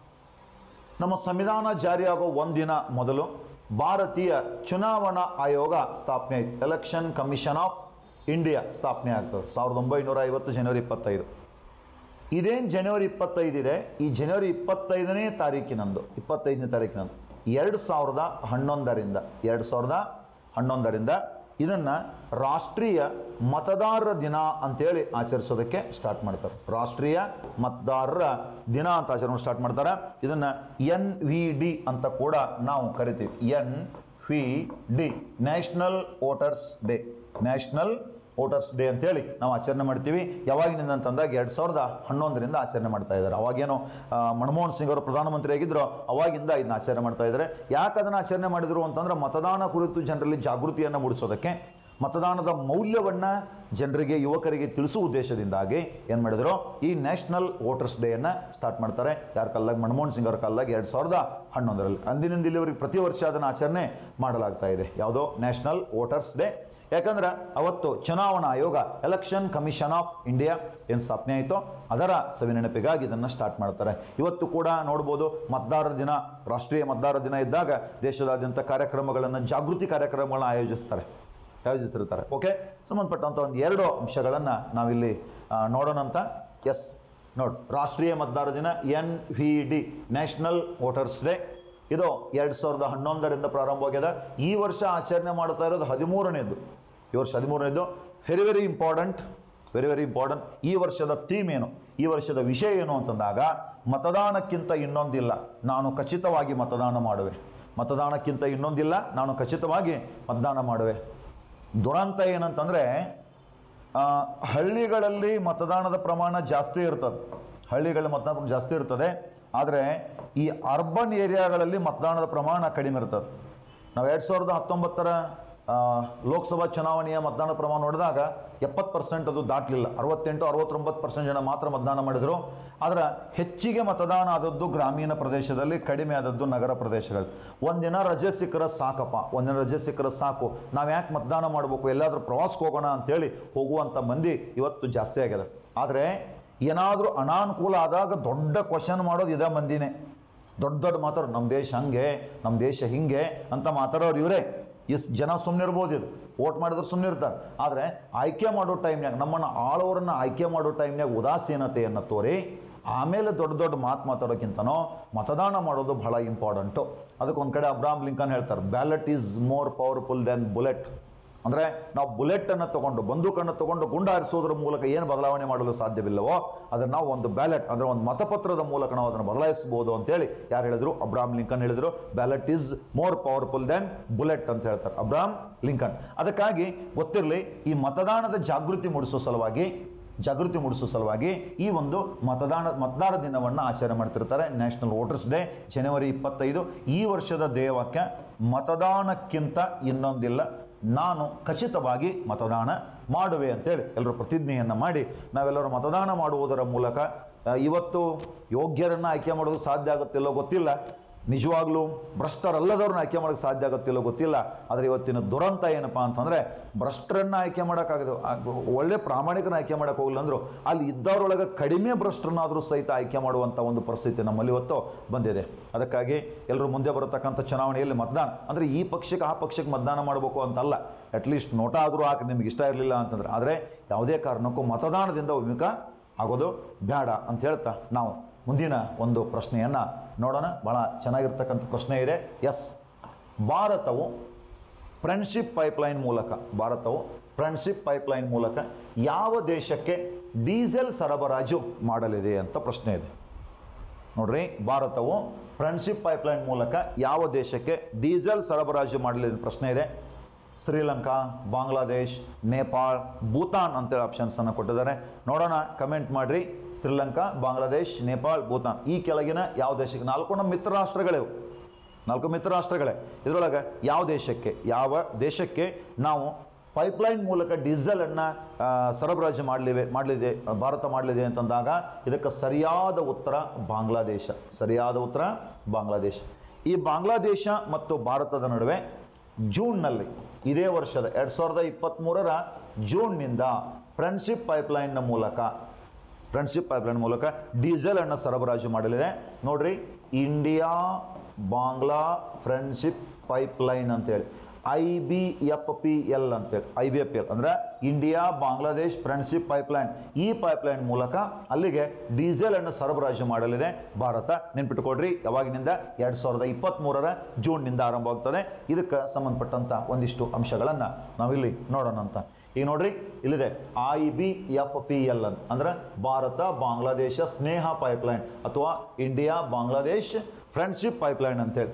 ನಮ್ಮ ಸಂವಿಧಾನ ಜಾರಿಯಾಗೋ ಒಂದಿನ ಮೊದಲು ಭಾರತೀಯ ಚುನಾವಣಾ ಆಯೋಗ ಸ್ಥಾಪನೆ ಆಯಿತು ಎಲೆಕ್ಷನ್ ಕಮಿಷನ್ ಆಫ್ ಇಂಡಿಯಾ ಸ್ಥಾಪನೆ ಆಗ್ತದೆ ಸಾವಿರದ ಒಂಬೈನೂರ ಐವತ್ತು ಜನವರಿ ಇಪ್ಪತ್ತೈದು ಇದೇನು ಜನವರಿ ಇಪ್ಪತ್ತೈದು ಇದೆ ಈ ಜನವರಿ ಇಪ್ಪತ್ತೈದನೇ ತಾರೀಕಿನಂದು ಇಪ್ಪತ್ತೈದನೇ ತಾರೀಕಿನಂದು ಎರಡು ಸಾವಿರದ ಹನ್ನೊಂದರಿಂದ ಎರಡು ಸಾವಿರದ ಹನ್ನೊಂದರಿಂದ ಇದನ್ನು ರಾಷ್ಟ್ರೀಯ ಮತದಾರರ ದಿನ ಅಂತೇಳಿ ಆಚರಿಸೋದಕ್ಕೆ ಸ್ಟಾರ್ಟ್ ಮಾಡ್ತಾರೆ ರಾಷ್ಟ್ರೀಯ ಮತದಾರರ ದಿನ ಅಂತ ಆಚರಣೆ ಸ್ಟಾರ್ಟ್ ಮಾಡ್ತಾರೆ ಇದನ್ನು ಎನ್ ವಿ ಡಿ ಅಂತ ಕೂಡ ನಾವು ಕರಿತೀವಿ N V D national voters day national voters day ಅಂತೇಳಿ ನಾವು ಆಚರಣೆ ಮಾಡ್ತೀವಿ ಯಾವಾಗಿನಿಂದ ಅಂತಂದಾಗ ಎರಡು ಸಾವಿರದ ಹನ್ನೊಂದರಿಂದ ಆಚರಣೆ ಮಾಡ್ತಾ ಇದ್ದಾರೆ ಅವಾಗೇನು ಆ, ಮನಮೋಹನ್ ಸಿಂಗ್ ಅವರು ಪ್ರಧಾನಮಂತ್ರಿ ಆಗಿದ್ರು ಅವಾಗಿಂದ ಇದನ್ನ ಆಚರಣೆ ಮಾಡ್ತಾ ಇದ್ದಾರೆ ಯಾಕೆ ಅದನ್ನು ಆಚರಣೆ ಮಾಡಿದ್ರು ಅಂತಂದ್ರೆ ಮತದಾನ ಕುರಿತು ಜನರಲ್ಲಿ ಜಾಗೃತಿಯನ್ನು ಮೂಡಿಸೋದಕ್ಕೆ ಮತದಾನದ ಮೌಲ್ಯವನ್ನು ಜನರಿಗೆ ಯುವಕರಿಗೆ ತಿಳಿಸುವ ಉದ್ದೇಶದಿಂದಾಗಿ ಏನು ಮಾಡಿದ್ರು ಈ ನ್ಯಾಷನಲ್ ವೋಟರ್ಸ್ ಡೇಯನ್ನು ಸ್ಟಾರ್ಟ್ ಮಾಡ್ತಾರೆ ಯಾರ ಕಾಲಾಗ ಮನಮೋಹನ್ ಸಿಂಗ್ ಅವರ ಕಾಲಾಗ ಎರಡು ಸಾವಿರದ ಹನ್ನೊಂದರಲ್ಲಿ ಅಂದಿನಿಂದ ಇಲ್ಲಿವರೆಗೆ ಪ್ರತಿ ವರ್ಷ ಅದನ್ನು ಆಚರಣೆ ಮಾಡಲಾಗ್ತಾ ಇದೆ ಯಾವುದೋ ನ್ಯಾಷನಲ್ ವೋಟರ್ಸ್ ಡೇ ಯಾಕಂದ್ರೆ ಅವತ್ತು ಚುನಾವಣಾ ಆಯೋಗ ಎಲೆಕ್ಷನ್ ಕಮಿಷನ್ ಆಫ್ ಇಂಡಿಯಾ ಏನು ಸ್ಥಾಪನೆ ಆಯಿತೋ ಅದರ ಸವಿನೆನಪಿಗಾಗಿ ಇದನ್ನು ಸ್ಟಾರ್ಟ್ ಮಾಡ್ತಾರೆ ಇವತ್ತು ಕೂಡ ನೋಡ್ಬೋದು ಮತದಾರರ ದಿನ ರಾಷ್ಟ್ರೀಯ ಮತದಾರರ ದಿನ ಇದ್ದಾಗ ದೇಶದಾದ್ಯಂತ ಕಾರ್ಯಕ್ರಮಗಳನ್ನು ಜಾಗೃತಿ ಕಾರ್ಯಕ್ರಮಗಳನ್ನ ಆಯೋಜಿಸ್ತಾರೆ ಆಯೋಜಿಸಿರ್ತಾರೆ ಓಕೆ ಸಂಬಂಧಪಟ್ಟಂಥ ಒಂದು ಎರಡು ಅಂಶಗಳನ್ನು ನಾವಿಲ್ಲಿ ಆ, ನೋಡೋಣ ಅಂತ ಎಸ್ ನೋಡಿ ರಾಷ್ಟ್ರೀಯ ಮತದಾರ ದಿನ N V D national voters day ಇದು ಎರಡು ಸಾವಿರದ ಹನ್ನೊಂದರಿಂದ ಪ್ರಾರಂಭವಾಗ್ಯದ ಈ ವರ್ಷ ಆಚರಣೆ ಮಾಡ್ತಾ ಇರೋದು ಹದಿಮೂರನೇದು ಈ ವರ್ಷ ಹದಿಮೂರನೇದು very very important very very important ಈ ವರ್ಷದ ಥೀಮ್ ಏನು ಈ ವರ್ಷದ ವಿಷಯ ಏನು ಅಂತಂದಾಗ ಮತದಾನಕ್ಕಿಂತ ಇನ್ನೊಂದಿಲ್ಲ ನಾನು ಖಚಿತವಾಗಿ ಮತದಾನ ಮಾಡುವೆ ಮತದಾನಕ್ಕಿಂತ ಇನ್ನೊಂದಿಲ್ಲ ನಾನು ಖಚಿತವಾಗಿ ಮತದಾನ ಮಾಡುವೆ ದುರಂತ ಏನಂತಂದರೆ ಆ, ಹಳ್ಳಿಗಳಲ್ಲಿ ಮತದಾನದ ಪ್ರಮಾಣ ಜಾಸ್ತಿ ಇರ್ತದೆ ಹಳ್ಳಿಗಳಲ್ಲಿ ಮತದಾನ ಪ್ರಮಾಣ ಜಾಸ್ತಿ ಇರ್ತದೆ ಆದರೆ ಈ ಅರ್ಬನ್ ಏರಿಯಾಗಳಲ್ಲಿ ಮತದಾನದ ಪ್ರಮಾಣ ಕಡಿಮೆ ಇರ್ತದೆ ನಾವು ಎರಡು ಸಾವಿರದ ಹತ್ತೊಂಬತ್ತರ ಆ, ಲೋಕಸಭಾ ಚುನಾವಣೆಯ ಮತದಾನ ಪ್ರಮಾಣ ನೋಡಿದಾಗ ಎಪ್ಪತ್ತು ಪರ್ಸೆಂಟ್ ಅದು ದಾಟಲಿಲ್ಲ ಅರವತ್ತೆಂಟು ಅರವತ್ತೊಂಬತ್ತು ಪರ್ಸೆಂಟ್ ಜನ ಮಾತ್ರ ಮತದಾನ ಮಾಡಿದರು ಆದರೆ ಹೆಚ್ಚಿಗೆ ಮತದಾನ ಆದದ್ದು ಗ್ರಾಮೀಣ ಪ್ರದೇಶದಲ್ಲಿ ಕಡಿಮೆ ಆದದ್ದು ನಗರ ಪ್ರದೇಶಗಳು ಒಂದಿನ ರಜೆ ಸಿಕ್ಕರೆ ಸಾಕಪ್ಪ ಒಂದಿನ ರಜೆ ಸಿಕ್ಕರೆ ಸಾಕು ನಾವು ಯಾಕೆ ಮತದಾನ ಮಾಡಬೇಕು ಎಲ್ಲಾದರೂ ಪ್ರವಾಸಕ್ಕೆ ಹೋಗೋಣ ಅಂತೇಳಿ ಹೋಗುವಂಥ ಮಂದಿ ಇವತ್ತು ಜಾಸ್ತಿ ಆಗ್ಯದ ಆದರೆ ಏನಾದರೂ ಅನಾನುಕೂಲ ಆದಾಗ ದೊಡ್ಡ ಕ್ವಶನ್ ಮಾಡೋದು ಇದೇ ಮಂದಿನೇ ದೊಡ್ಡ ದೊಡ್ಡ ಮಾತಾಡೋರು ನಮ್ಮ ದೇಶ ಹಂಗೆ ನಮ್ಮ ದೇಶ ಹಿಂಗೆ ಅಂತ ಮಾತಾಡೋರು ಇವರೇ ಎಷ್ಟು ಜನ ಸುಮ್ಮನೆ ಇರ್ಬೋದು ಇದು ವೋಟ್ ಮಾಡಿದ್ರೆ ಸುಮ್ಮನೆ ಇರ್ತಾರೆ ಆದರೆ ಆಯ್ಕೆ ಮಾಡೋ ಟೈಮ್ನಾಗ ನಮ್ಮನ್ನು ಆಳವರನ್ನು ಆಯ್ಕೆ ಮಾಡೋ ಟೈಮ್ನಾಗ ಉದಾಸೀನತೆಯನ್ನು ತೋರಿ ಆಮೇಲೆ ದೊಡ್ಡ ದೊಡ್ಡ ಮಾತು ಮಾತಾಡೋಕ್ಕಿಂತನೋ ಮತದಾನ ಮಾಡೋದು ಬಹಳ ಇಂಪಾರ್ಟೆಂಟು ಅದಕ್ಕೆ ಒಂದು ಕಡೆ ಅಬ್ರಾಮ್ ಲಿಂಕನ್ ಹೇಳ್ತಾರೆ ballot is more powerful than bullet ಅಂದರೆ ನಾವು ಬುಲೆಟನ್ನು ತಗೊಂಡು ಬಂದೂಕನ್ನು ತಗೊಂಡು ಗುಂಡು ಹಾರಿಸೋದ್ರ ಮೂಲಕ ಏನು ಬದಲಾವಣೆ ಮಾಡಲು ಸಾಧ್ಯವಿಲ್ಲವೋ ಅದನ್ನು ನಾವು ಒಂದು ಬ್ಯಾಲೆಟ್ ಅಂದರೆ ಒಂದು ಮತಪತ್ರದ ಮೂಲಕ ನಾವು ಅದನ್ನು ಬದಲಾಯಿಸಬಹುದು ಅಂತೇಳಿ ಯಾರು ಹೇಳಿದ್ರು ಅಬ್ರಾಮ್ ಲಿಂಕನ್ ಹೇಳಿದ್ರು ballot is more powerful than bullet ಅಂತ ಹೇಳ್ತಾರೆ ಅಬ್ರಾಮ್ ಲಿಂಕನ್ ಅದಕ್ಕಾಗಿ ಗೊತ್ತಿರಲಿ ಈ ಮತದಾನದ ಜಾಗೃತಿ ಮೂಡಿಸೋ ಸಲುವಾಗಿ ಜಾಗೃತಿ ಮೂಡಿಸೋ ಸಲುವಾಗಿ ಈ ಒಂದು ಮತದಾನ ಮತದಾರ ದಿನವನ್ನು ಆಚರಣೆ ಮಾಡ್ತಿರ್ತಾರೆ ನ್ಯಾಷನಲ್ ವೋಟರ್ಸ್ ಡೇ ಜನವರಿ ಇಪ್ಪತ್ತೈದು ಈ ವರ್ಷದ ಧ್ಯೇಯವಾಕ್ಯ ಮತದಾನಕ್ಕಿಂತ ಇನ್ನೊಂದಿಲ್ಲ ನಾನು ಖಚಿತವಾಗಿ ಮತದಾನ ಮಾಡುವೆ ಅಂತೇಳಿ ಎಲ್ಲರೂ ಪ್ರತಿಜ್ಞೆಯನ್ನು ಮಾಡಿ ನಾವೆಲ್ಲರೂ ಮತದಾನ ಮಾಡುವುದರ ಮೂಲಕ ಆ, ಇವತ್ತು ಯೋಗ್ಯರನ್ನು ಆಯ್ಕೆ ಮಾಡೋದು ಸಾಧ್ಯ ಆಗುತ್ತಿಲ್ಲೋ ಗೊತ್ತಿಲ್ಲ ನಿಜವಾಗ್ಲೂ ಭ್ರಷ್ಟರಲ್ಲದವ್ರನ್ನ ಆಯ್ಕೆ ಮಾಡೋಕ್ಕೆ ಸಾಧ್ಯ ಆಗುತ್ತಿಲ್ಲೋ ಗೊತ್ತಿಲ್ಲ ಆದರೆ ಇವತ್ತಿನ ದುರಂತ ಏನಪ್ಪ ಅಂತಂದರೆ ಭ್ರಷ್ಟರನ್ನ ಆಯ್ಕೆ ಮಾಡೋಕ್ಕಾಗದು ಒಳ್ಳೆ ಪ್ರಾಮಾಣಿಕನ ಆಯ್ಕೆ ಮಾಡೋಕೆ ಹೋಗಿಲ್ಲ ಅಂದರು ಅಲ್ಲಿ ಇದ್ದವರೊಳಗೆ ಕಡಿಮೆ ಭ್ರಷ್ಟರನ್ನಾದರೂ ಸಹಿತ ಆಯ್ಕೆ ಮಾಡುವಂಥ ಒಂದು ಪರಿಸ್ಥಿತಿ ನಮ್ಮಲ್ಲಿ ಇವತ್ತು ಬಂದಿದೆ ಅದಕ್ಕಾಗಿ ಎಲ್ಲರೂ ಮುಂದೆ ಬರತಕ್ಕಂಥ ಚುನಾವಣೆಯಲ್ಲಿ ಮತದಾನ ಅಂದರೆ ಈ ಪಕ್ಷಕ್ಕೆ ಆ ಪಕ್ಷಕ್ಕೆ ಮತದಾನ ಮಾಡಬೇಕು ಅಂತಲ್ಲ ಅಟ್ಲೀಸ್ಟ್ ನೋಟ ಆದರೂ ಹಾಕಿ ನಿಮ್ಗೆ ಇಷ್ಟ ಇರಲಿಲ್ಲ ಅಂತಂದ್ರೆ ಆದರೆ ಯಾವುದೇ ಕಾರಣಕ್ಕೂ ಮತದಾನದಿಂದ ವಿಮುಖ ಆಗೋದು ಬೇಡ ಅಂತ ಹೇಳ್ತಾ ನಾವು ಮುಂದಿನ ಒಂದು ಪ್ರಶ್ನೆಯನ್ನು ನೋಡೋಣ ಭಾಳ ಚೆನ್ನಾಗಿರ್ತಕ್ಕಂಥ ಪ್ರಶ್ನೆ ಇದೆ ಎಸ್ ಭಾರತವು ಫ್ರೆಂಡ್ಶಿಪ್ ಪೈಪ್ಲೈನ್ ಮೂಲಕ ಭಾರತವು ಫ್ರೆಂಡ್ಶಿಪ್ ಪೈಪ್ಲೈನ್ ಮೂಲಕ ಯಾವ ದೇಶಕ್ಕೆ ಡೀಸೆಲ್ ಸರಬರಾಜು ಮಾಡಲಿದೆ ಅಂತ ಪ್ರಶ್ನೆ ಇದೆ ನೋಡ್ರಿ ಭಾರತವು ಫ್ರೆಂಡ್ಶಿಪ್ ಪೈಪ್ಲೈನ್ ಮೂಲಕ ಯಾವ ದೇಶಕ್ಕೆ ಡೀಸೆಲ್ ಸರಬರಾಜು ಮಾಡಲಿದೆ ಅಂತ ಪ್ರಶ್ನೆ ಇದೆ ಶ್ರೀಲಂಕಾ ಬಾಂಗ್ಲಾದೇಶ್ ನೇಪಾಳ್ ಭೂತಾನ್ ಅಂತೇಳಿ ಆಪ್ಷನ್ಸನ್ನು ಕೊಟ್ಟಿದ್ದಾರೆ ನೋಡೋಣ ಕಮೆಂಟ್ ಮಾಡಿರಿ ಶ್ರೀಲಂಕಾ ಬಾಂಗ್ಲಾದೇಶ್ ನೇಪಾಳ್ ಭೂತಾನ್ ಈ ಕೆಳಗಿನ ಯಾವ ದೇಶಕ್ಕೆ ನಾಲ್ಕು ನಮ್ಮ ಮಿತ್ರ ರಾಷ್ಟ್ರಗಳಿವು ನಾಲ್ಕು ಮಿತ್ರ ರಾಷ್ಟ್ರಗಳೇ ಇದರೊಳಗೆ ಯಾವ ದೇಶಕ್ಕೆ ಯಾವ ದೇಶಕ್ಕೆ ನಾವು ಪೈಪ್ಲೈನ್ ಮೂಲಕ ಡೀಸೆಲನ್ನು ಸರಬರಾಜು ಮಾಡಲಿವೆ ಮಾಡಲಿದೆ ಭಾರತ ಮಾಡಲಿದೆ ಅಂತಂದಾಗ ಇದಕ್ಕೆ ಸರಿಯಾದ ಉತ್ತರ ಬಾಂಗ್ಲಾದೇಶ ಸರಿಯಾದ ಉತ್ತರ ಬಾಂಗ್ಲಾದೇಶ ಈ ಬಾಂಗ್ಲಾದೇಶ ಮತ್ತು ಭಾರತದ ನಡುವೆ ಜೂನ್ನಲ್ಲಿ ಇದೇ ವರ್ಷದ ಎರಡು ಸಾವಿರದ ಇಪ್ಪತ್ತ್ಮೂರರ ಜೂನ್ನಿಂದ ಫ್ರೆಂಡ್ಶಿಪ್ ಪೈಪ್ಲೈನ್ನ ಮೂಲಕ ಫ್ರೆಂಡ್ಶಿಪ್ ಪೈಪ್ಲೈನ್ ಮೂಲಕ ಡೀಸೆಲನ್ನು ಸರಬರಾಜು ಮಾಡಲಿದೆ ನೋಡ್ರಿ ಇಂಡಿಯಾ ಬಾಂಗ್ಲಾ ಫ್ರೆಂಡ್ಶಿಪ್ ಪೈಪ್ಲೈನ್ ಅಂತೇಳಿ I B F P L ಅಂತೇಳಿ ಐ ಬಿ ಎಫ್ ಎಲ್ ಅಂದರೆ ಇಂಡಿಯಾ ಬಾಂಗ್ಲಾದೇಶ್ ಫ್ರೆಂಡ್ಶಿಪ್ ಪೈಪ್ಲೈನ್ ಈ ಪೈಪ್ಲೈನ್ ಮೂಲಕ ಅಲ್ಲಿಗೆ ಡೀಸೆಲನ್ನು ಸರಬರಾಜು ಮಾಡಲಿದೆ ಭಾರತ ನೆನ್ಪಿಟ್ಟುಕೊಡ್ರಿ ಯಾವಾಗಿನಿಂದ ಎರಡು ಸಾವಿರದ ಇಪ್ಪತ್ತ್ಮೂರರ ಜೂನ್ನಿಂದ ಆರಂಭವಾಗ್ತದೆ ಇದಕ್ಕೆ ಸಂಬಂಧಪಟ್ಟಂಥ ಒಂದಿಷ್ಟು ಅಂಶಗಳನ್ನು ನಾವಿಲ್ಲಿ ನೋಡೋಣ ಅಂತ ಈಗ ನೋಡ್ರಿ ಇಲ್ಲಿದೆ I B F P L ಅಂತ ಅಂದ್ರೆ ಭಾರತ ಬಾಂಗ್ಲಾದೇಶ ಸ್ನೇಹ ಪೈಪ್ಲೈನ್ ಅಥವಾ ಇಂಡಿಯಾ ಬಾಂಗ್ಲಾದೇಶ್ ಫ್ರೆಂಡ್ಶಿಪ್ ಪೈಪ್ಲೈನ್ ಅಂತೇಳಿ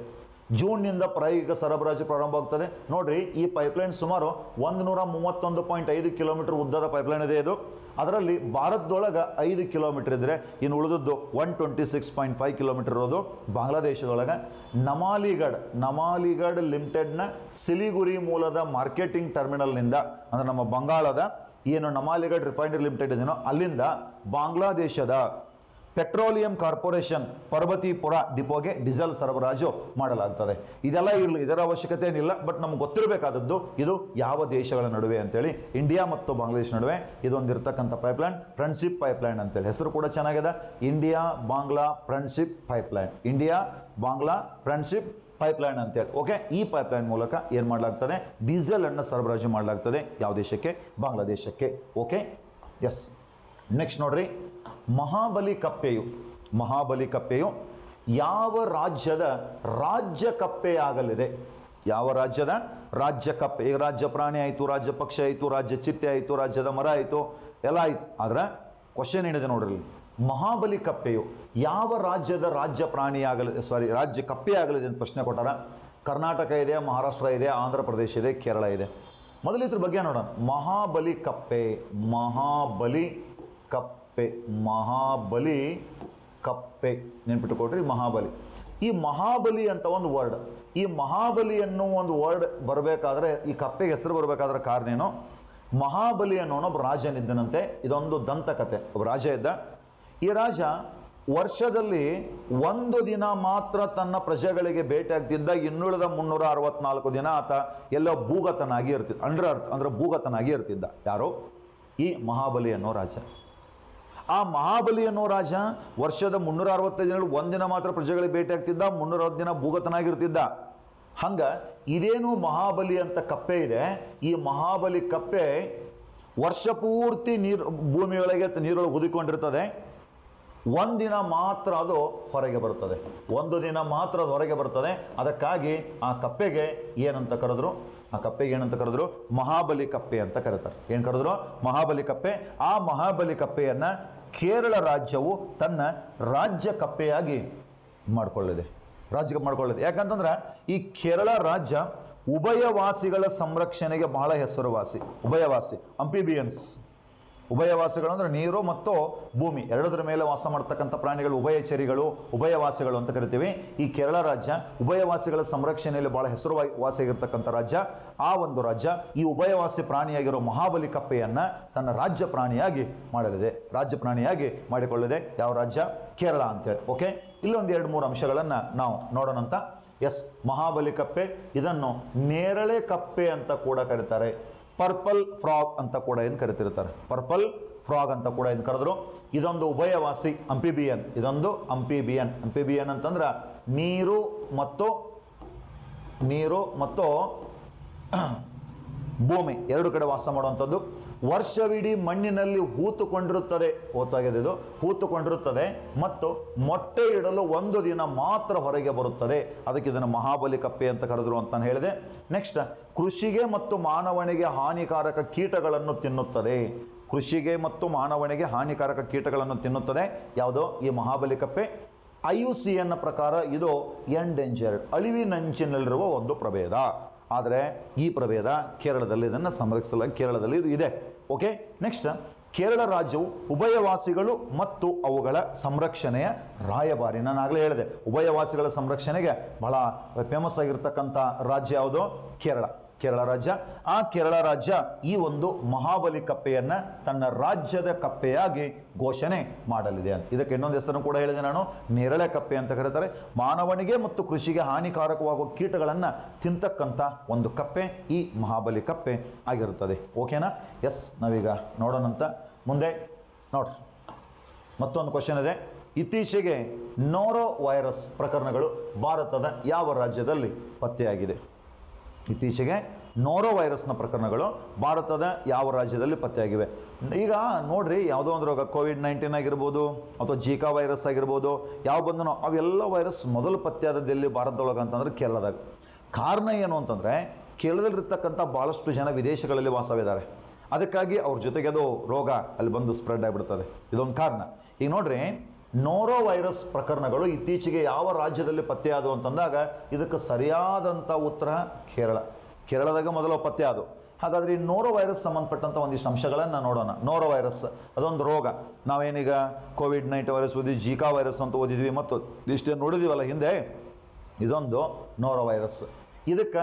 ಜೂನ್ನಿಂದ ಪ್ರಾಯೋಗಿಕ ಸರಬರಾಜು ಪ್ರಾರಂಭವಾಗ್ತದೆ ನೋಡ್ರಿ ಈ ಪೈಪ್ಲೈನ್ ಸುಮಾರು ಒಂದು ನೂರ ಮೂವತ್ತೊಂದು ಪಾಯಿಂಟ್ ಐದು ಕಿಲೋಮೀಟರ್ ಉದ್ದದ ಪೈಪ್ಲೈನ್ ಇದೆ ಇದು ಅದರಲ್ಲಿ ಭಾರತದೊಳಗೆ ಐದು ಕಿಲೋಮೀಟರ್ ಇದ್ದರೆ ಇನ್ನು ಉಳಿದದ್ದು one twenty six point five kilometre ಇರೋದು ಬಾಂಗ್ಲಾದೇಶದೊಳಗೆ ನಮಾಲಿಗಢ್ ನಮಾಲಿಗಢ್ ಲಿಮಿಟೆಡ್ನ ಸಿಲಿಗುರಿ ಮೂಲದ ಮಾರ್ಕೆಟಿಂಗ್ ಟರ್ಮಿನಲ್ನಿಂದ ಅಂದರೆ ನಮ್ಮ ಬಂಗಾಳದ ಏನು ನಮಾಲಿಗಢ್ ರಿಫೈನರಿ ಲಿಮಿಟೆಡ್ ಇದೆಯೋ ಅಲ್ಲಿಂದ ಬಾಂಗ್ಲಾದೇಶದ ಪೆಟ್ರೋಲಿಯಂ ಕಾರ್ಪೊರೇಷನ್ ಪರ್ವತಿಪುರ ಡಿಪೋಗೆ ಡೀಸೆಲ್ ಸರಬರಾಜು ಮಾಡಲಾಗ್ತದೆ ಇದೆಲ್ಲ ಇರಲಿ ಇದರ ಅವಶ್ಯಕತೆ ಏನಿಲ್ಲ ಬಟ್ ನಮ್ಗೆ ಗೊತ್ತಿರಬೇಕಾದದ್ದು ಇದು ಯಾವ ದೇಶಗಳ ನಡುವೆ ಅಂತೇಳಿ ಇಂಡಿಯಾ ಮತ್ತು ಬಾಂಗ್ಲಾದೇಶ ನಡುವೆ ಇದೊಂದಿರ್ತಕ್ಕಂಥ ಪೈಪ್ಲೈನ್ ಫ್ರೆಂಡ್ಶಿಪ್ ಪೈಪ್ಲೈನ್ ಅಂತೇಳಿ ಹೆಸರು ಕೂಡ ಚೆನ್ನಾಗಿದೆ India Bangla friendship pipeline India Bangla friendship pipeline ಅಂತೇಳಿ ಓಕೆ ಈ ಪೈಪ್ಲೈನ್ ಮೂಲಕ ಏನು ಮಾಡಲಾಗ್ತದೆ ಡೀಸೆಲ್ ಅನ್ನು ಸರಬರಾಜು ಮಾಡಲಾಗ್ತದೆ ಯಾವ ದೇಶಕ್ಕೆ ಬಾಂಗ್ಲಾದೇಶಕ್ಕೆ ಓಕೆ ಎಸ್ ನೆಕ್ಸ್ಟ್ ನೋಡ್ರಿ ಮಹಾಬಲಿ ಕಪ್ಪೆಯು ಮಹಾಬಲಿ ಕಪ್ಪೆಯು ಯಾವ ರಾಜ್ಯದ ರಾಜ್ಯ ಕಪ್ಪೆಯಾಗಲಿದೆ ಯಾವ ರಾಜ್ಯದ ರಾಜ್ಯ ಕಪ್ಪೆ ಈಗ ರಾಜ್ಯ ಪ್ರಾಣಿ ಆಯಿತು ರಾಜ್ಯ ಪಕ್ಷಿ ಆಯಿತು ರಾಜ್ಯ ಚಿಟ್ಟೆ ಆಯಿತು ರಾಜ್ಯದ ಮರ ಆಯಿತು ಎಲ್ಲ ಆಯ್ತು ಆದ್ರೆ ಕ್ವಶನ್ ಏನಿದೆ ನೋಡ್ರಿ ಇಲ್ಲಿ. ಮಹಾಬಲಿ ಕಪ್ಪೆಯು ಯಾವ ರಾಜ್ಯದ ರಾಜ್ಯ ಪ್ರಾಣಿಯಾಗಲಿದೆ ಸಾರಿ ರಾಜ್ಯ ಕಪ್ಪೆಯಾಗಲಿದೆ ಅಂತ ಪ್ರಶ್ನೆ ಕೊಟ್ಟಾರ ಕರ್ನಾಟಕ ಇದೆ ಮಹಾರಾಷ್ಟ್ರ ಇದೆ ಆಂಧ್ರ ಪ್ರದೇಶ ಇದೆ ಕೇರಳ ಇದೆ ಮೊದಲು ಇದ್ರ ಬಗ್ಗೆ ನೋಡೋಣ ಮಹಾಬಲಿ ಕಪ್ಪೆ ಮಹಾಬಲಿ ಕಪ್ಪೆ ಮಹಾಬಲಿ ಕಪ್ಪೆ ನೆನ್ಪಿಟ್ಟುಕೊಡ್ರಿ ಮಹಾಬಲಿ ಈ ಮಹಾಬಲಿ ಅಂತ ಒಂದು ವರ್ಡ್ ಈ ಮಹಾಬಲಿ ಅನ್ನೋ ಒಂದು ವರ್ಡ್ ಬರಬೇಕಾದ್ರೆ ಈ ಕಪ್ಪೆಗೆ ಹೆಸರು ಬರಬೇಕಾದ್ರೆ ಕಾರಣ ಏನು ಮಹಾಬಲಿ ಅನ್ನೋನು ಒಬ್ಬ ರಾಜನಿದ್ದನಂತೆ ಇದೊಂದು ದಂತಕತೆ ಒಬ್ಬ ರಾಜ ಇದ್ದ ಈ ರಾಜ ವರ್ಷದಲ್ಲಿ ಒಂದು ದಿನ ಮಾತ್ರ ತನ್ನ ಪ್ರಜೆಗಳಿಗೆ ಭೇಟಿಯಾಗ್ತಿದ್ದ ಇನ್ನುಳಿದ ಮುನ್ನೂರ ಅರವತ್ನಾಲ್ಕು ದಿನ ಆತ ಎಲ್ಲೋ ಭೂಗತನಾಗಿ ಇರ್ತಿದ್ದ ಅಂಡ್ರ ಅಂದ್ರೆ ಭೂಗತನಾಗಿ ಇರ್ತಿದ್ದ ಯಾರು ಈ ಮಹಾಬಲಿ ಅನ್ನೋ ರಾಜ ಆ ಮಹಾಬಲಿ ಅನ್ನೋ ರಾಜ ವರ್ಷದ ಮುನ್ನೂರ ಅರವತ್ತೈದು ದಿನಗಳು ಒಂದಿನ ಮಾತ್ರ ಪ್ರಜೆಗಳಿಗೆ ಭೇಟಿಯಾಗ್ತಿದ್ದ ಮುನ್ನೂರ ಅರವತ್ತು ದಿನ ಭೂಗತನಾಗಿರ್ತಿದ್ದ ಹಂಗ ಇದೇನು ಮಹಾಬಲಿ ಅಂತ ಕಪ್ಪೆ ಇದೆ ಈ ಮಹಾಬಲಿ ಕಪ್ಪೆ ವರ್ಷ ಪೂರ್ತಿ ನೀರು ಭೂಮಿಯೊಳಗೆ ನೀರೊಳಗೆ ಹುದಿಕೊಂಡಿರ್ತದೆ ಒಂದಿನ ಮಾತ್ರ ಅದು ಹೊರಗೆ ಬರುತ್ತದೆ ಒಂದು ದಿನ ಮಾತ್ರ ಅದು ಹೊರಗೆ ಬರ್ತದೆ ಅದಕ್ಕಾಗಿ ಆ ಕಪ್ಪೆಗೆ ಏನಂತ ಕರೆದ್ರು ಆ ಕಪ್ಪೆಗೆ ಏನಂತ ಕರೆದ್ರು ಮಹಾಬಲಿ ಕಪ್ಪೆ ಅಂತ ಕರೀತಾರೆ ಏನು ಕರೆದ್ರು ಮಹಾಬಲಿ ಕಪ್ಪೆ ಆ ಮಹಾಬಲಿ ಕಪ್ಪೆಯನ್ನ ಕೇರಳ ರಾಜ್ಯವು ತನ್ನ ರಾಜ್ಯ ಕಪ್ಪೆಯಾಗಿ ಮಾಡಿಕೊಳ್ಳಿದೆ ರಾಜ್ಯ ಮಾಡ್ಕೊಳ್ಳಿದೆ ಯಾಕಂತಂದ್ರೆ ಈ ಕೇರಳ ರಾಜ್ಯ ಉಭಯವಾಸಿಗಳ ಸಂರಕ್ಷಣೆಗೆ ಬಹಳ ಹೆಸರುವಾಸಿ ಉಭಯವಾಸಿ ಅಂಪಿಬಿಯನ್ಸ್ ಉಭಯವಾಸಿಗಳು ಅಂದರೆ ನೀರು ಮತ್ತು ಭೂಮಿ ಎರಡದ್ರ ಮೇಲೆ ವಾಸ ಮಾಡ್ತಕ್ಕಂಥ ಪ್ರಾಣಿಗಳು ಉಭಯಚರಿಗಳು ಉಭಯವಾಸಿಗಳು ಅಂತ ಕರಿತೀವಿ ಈ ಕೇರಳ ರಾಜ್ಯ ಉಭಯವಾಸಿಗಳ ಸಂರಕ್ಷಣೆಯಲ್ಲಿ ಬಹಳ ಹೆಸರುವಾಗಿ ವಾಸಿಯಾಗಿರ್ತಕ್ಕಂಥ ರಾಜ್ಯ ಆ ಒಂದು ರಾಜ್ಯ ಈ ಉಭಯವಾಸಿ ಪ್ರಾಣಿಯಾಗಿರೋ ಮಹಾಬಲಿ ಕಪ್ಪೆಯನ್ನ ತನ್ನ ರಾಜ್ಯ ಪ್ರಾಣಿಯಾಗಿ ಮಾಡಲಿದೆ ರಾಜ್ಯ ಪ್ರಾಣಿಯಾಗಿ ಮಾಡಿಕೊಳ್ಳಿದೆ ಯಾವ ರಾಜ್ಯ ಕೇರಳ ಅಂತೇಳಿ ಓಕೆ ಇಲ್ಲೊಂದು ಎರಡು ಮೂರು ಅಂಶಗಳನ್ನು ನಾವು ನೋಡೋಣಂತ ಎಸ್ ಮಹಾಬಲಿ ಕಪ್ಪೆ ಇದನ್ನು ನೇರಳೆ ಕಪ್ಪೆ ಅಂತ ಕೂಡ ಕರೀತಾರೆ ಪರ್ಪಲ್ ಫ್ರಾಗ್ ಅಂತ ಕೂಡ ಏನು ಕರಿತಿರ್ತಾರೆ ಪರ್ಪಲ್ ಫ್ರಾಗ್ ಅಂತ ಕೂಡ ಏನು ಕರೆದ್ರು ಇದೊಂದು ಉಭಯವಾಸಿ ಅಂಪಿಬಿಯನ್ ಇದೊಂದು ಅಂಪಿಬಿಯನ್ ಅಂಪಿಬಿಯನ್ ಅಂತಂದ್ರೆ ನೀರು ಮತ್ತು ನೀರು ಮತ್ತು ಭೂಮಿ ಎರಡು ಕಡೆ ವಾಸ ಮಾಡುವಂಥದ್ದು ವರ್ಷವಿಡೀ ಮಣ್ಣಿನಲ್ಲಿ ಹೂತುಕೊಂಡಿರುತ್ತದೆ ಓತಾಗಿದೆ ಇದು ಹೂತುಕೊಂಡಿರುತ್ತದೆ ಮತ್ತು ಮೊಟ್ಟೆ ಇಡಲು ಒಂದು ದಿನ ಮಾತ್ರ ಹೊರಗೆ ಬರುತ್ತದೆ ಅದಕ್ಕೆ ಇದನ್ನು ಮಹಾಬಲಿ ಕಪ್ಪೆ ಅಂತ ಕರೆದ್ರು ಅಂತ ನಾನು ಹೇಳಿದೆ ನೆಕ್ಸ್ಟ್ ಕೃಷಿಗೆ ಮತ್ತು ಮಾನವನಿಗೆ ಹಾನಿಕಾರಕ ಕೀಟಗಳನ್ನು ತಿನ್ನುತ್ತದೆ ಕೃಷಿಗೆ ಮತ್ತು ಮಾನವನಿಗೆ ಹಾನಿಕಾರಕ ಕೀಟಗಳನ್ನು ತಿನ್ನುತ್ತದೆ ಯಾವುದೋ ಈ ಮಹಾಬಲಿ ಕಪ್ಪೆ ಐ ಯು ಸಿ ಎನ್ನ ಪ್ರಕಾರ ಇದು ಎಂಡೇಂಜರ್ಡ್ ಅಳಿವಿನಂಚಿನಲ್ಲಿರುವ ಒಂದು ಪ್ರಭೇದ ಆದರೆ ಈ ಪ್ರಭೇದ ಕೇರಳದಲ್ಲಿ ಇದನ್ನು ಸಂರಕ್ಷಿಸಲ ಕೇರಳದಲ್ಲಿ ಇದು ಇದೆ ಓಕೆ ನೆಕ್ಸ್ಟ್ ಕೇರಳ ರಾಜ್ಯವು ಉಭಯವಾಸಿಗಳು ಮತ್ತು ಅವುಗಳ ಸಂರಕ್ಷಣೆಯ ರಾಯಭಾರಿ ನಾನು ಆಗಲೇ ಹೇಳಿದೆ ಉಭಯವಾಸಿಗಳ ಸಂರಕ್ಷಣೆಗೆ ಬಹಳ ಫೇಮಸ್ ಆಗಿರ್ತಕ್ಕಂಥ ರಾಜ್ಯ ಯಾವುದು ಕೇರಳ ಕೇರಳ ರಾಜ್ಯ ಆ ಕೇರಳ ರಾಜ್ಯ ಈ ಒಂದು ಮಹಾಬಲಿ ಕಪ್ಪೆಯನ್ನ ತನ್ನ ರಾಜ್ಯದ ಕಪ್ಪೆಯಾಗಿ ಘೋಷಣೆ ಮಾಡಲಿದೆ ಅಂತ ಇದಕ್ಕೆ ಇನ್ನೊಂದು ಹೆಸರನ್ನು ಕೂಡ ಹೇಳಿದೆ ನಾನು ನೇರಳೆ ಕಪ್ಪೆ ಅಂತ ಕರೀತಾರೆ ಮಾನವನಿಗೆ ಮತ್ತು ಕೃಷಿಗೆ ಹಾನಿಕಾರಕವಾಗುವ ಕೀಟಗಳನ್ನು ತಿಂತಕ್ಕಂಥ ಒಂದು ಕಪ್ಪೆ ಈ ಮಹಾಬಲಿ ಕಪ್ಪೆ ಆಗಿರುತ್ತದೆ ಓಕೆನಾ ಎಸ್ ನಾವೀಗ ನೋಡೋಣಂತ ಮುಂದೆ ನೋಡ್ರಿ ಮತ್ತೊಂದು ಕ್ವಶನ್ ಇದೆ ಇತ್ತೀಚೆಗೆ ನೋರೋ ವೈರಸ್ ಪ್ರಕರಣಗಳು ಭಾರತದ ಯಾವ ರಾಜ್ಯದಲ್ಲಿ ಪತ್ತೆಯಾಗಿದೆ ಇತ್ತೀಚೆಗೆ ನೋರೋ ವೈರಸ್ನ ಪ್ರಕರಣಗಳು ಭಾರತದ ಯಾವ ರಾಜ್ಯದಲ್ಲಿ ಪತ್ತೆಯಾಗಿವೆ ಈಗ ನೋಡ್ರಿ ಯಾವುದೋ ಒಂದು ರೋಗ ಕೋವಿಡ್ ನೈನ್ಟೀನ್ ಆಗಿರ್ಬೋದು ಅಥವಾ ಜೀಕಾ ವೈರಸ್ ಆಗಿರ್ಬೋದು ಯಾವ ಬಂದನೋ ಅವೆಲ್ಲ ವೈರಸ್ ಮೊದಲು ಪತ್ತೆಯಾದದ್ದು ಎಲ್ಲಿ ಭಾರತದೊಳಗೆ ಅಂತಂದ್ರೆ ಕೇರಳದಾಗ ಕಾರಣ ಏನು ಅಂತಂದರೆ ಕೇರಳದಲ್ಲಿರ್ತಕ್ಕಂಥ ಭಾಳಷ್ಟು ಜನ ವಿದೇಶಗಳಲ್ಲಿ ವಾಸವಿದ್ದಾರೆ ಅದಕ್ಕಾಗಿ ಅವ್ರ ಜೊತೆಗೆ ಅದು ರೋಗ ಅಲ್ಲಿ ಬಂದು ಸ್ಪ್ರೆಡ್ ಆಗಿಬಿಡ್ತದೆ ಇದೊಂದು ಕಾರಣ ಈಗ ನೋಡ್ರಿ ನೋರೋ ವೈರಸ್ ಪ್ರಕರಣಗಳು ಇತ್ತೀಚೆಗೆ ಯಾವ ರಾಜ್ಯದಲ್ಲಿ ಪತ್ತೆಯಾದವು ಅಂತಂದಾಗ ಇದಕ್ಕೆ ಸರಿಯಾದಂಥ ಉತ್ತರ ಕೇರಳ ಕೇರಳದಾಗ ಮೊದಲು ಪತ್ತೆ ಆದವು ಹಾಗಾದ್ರೆ ಈ ನೋರೋ ವೈರಸ್ ಸಂಬಂಧಪಟ್ಟಂಥ ಒಂದಿಷ್ಟು ಅಂಶಗಳನ್ನು ನೋಡೋಣ ನೋರೋ ವೈರಸ್ ಅದೊಂದು ರೋಗ ನಾವೇನೀಗ ಕೋವಿಡ್ ನೈನ್ಟೀನ್ ವೈರಸ್ ಓದಿದ್ವಿ ಜೀಕಾ ವೈರಸ್ ಅಂತ ಓದಿದ್ವಿ ಮತ್ತು ಇಷ್ಟೇ ನೋಡಿದೀವಲ್ಲ ಹಿಂದೆ ಇದೊಂದು ನೋರೋ ವೈರಸ್ ಇದಕ್ಕೆ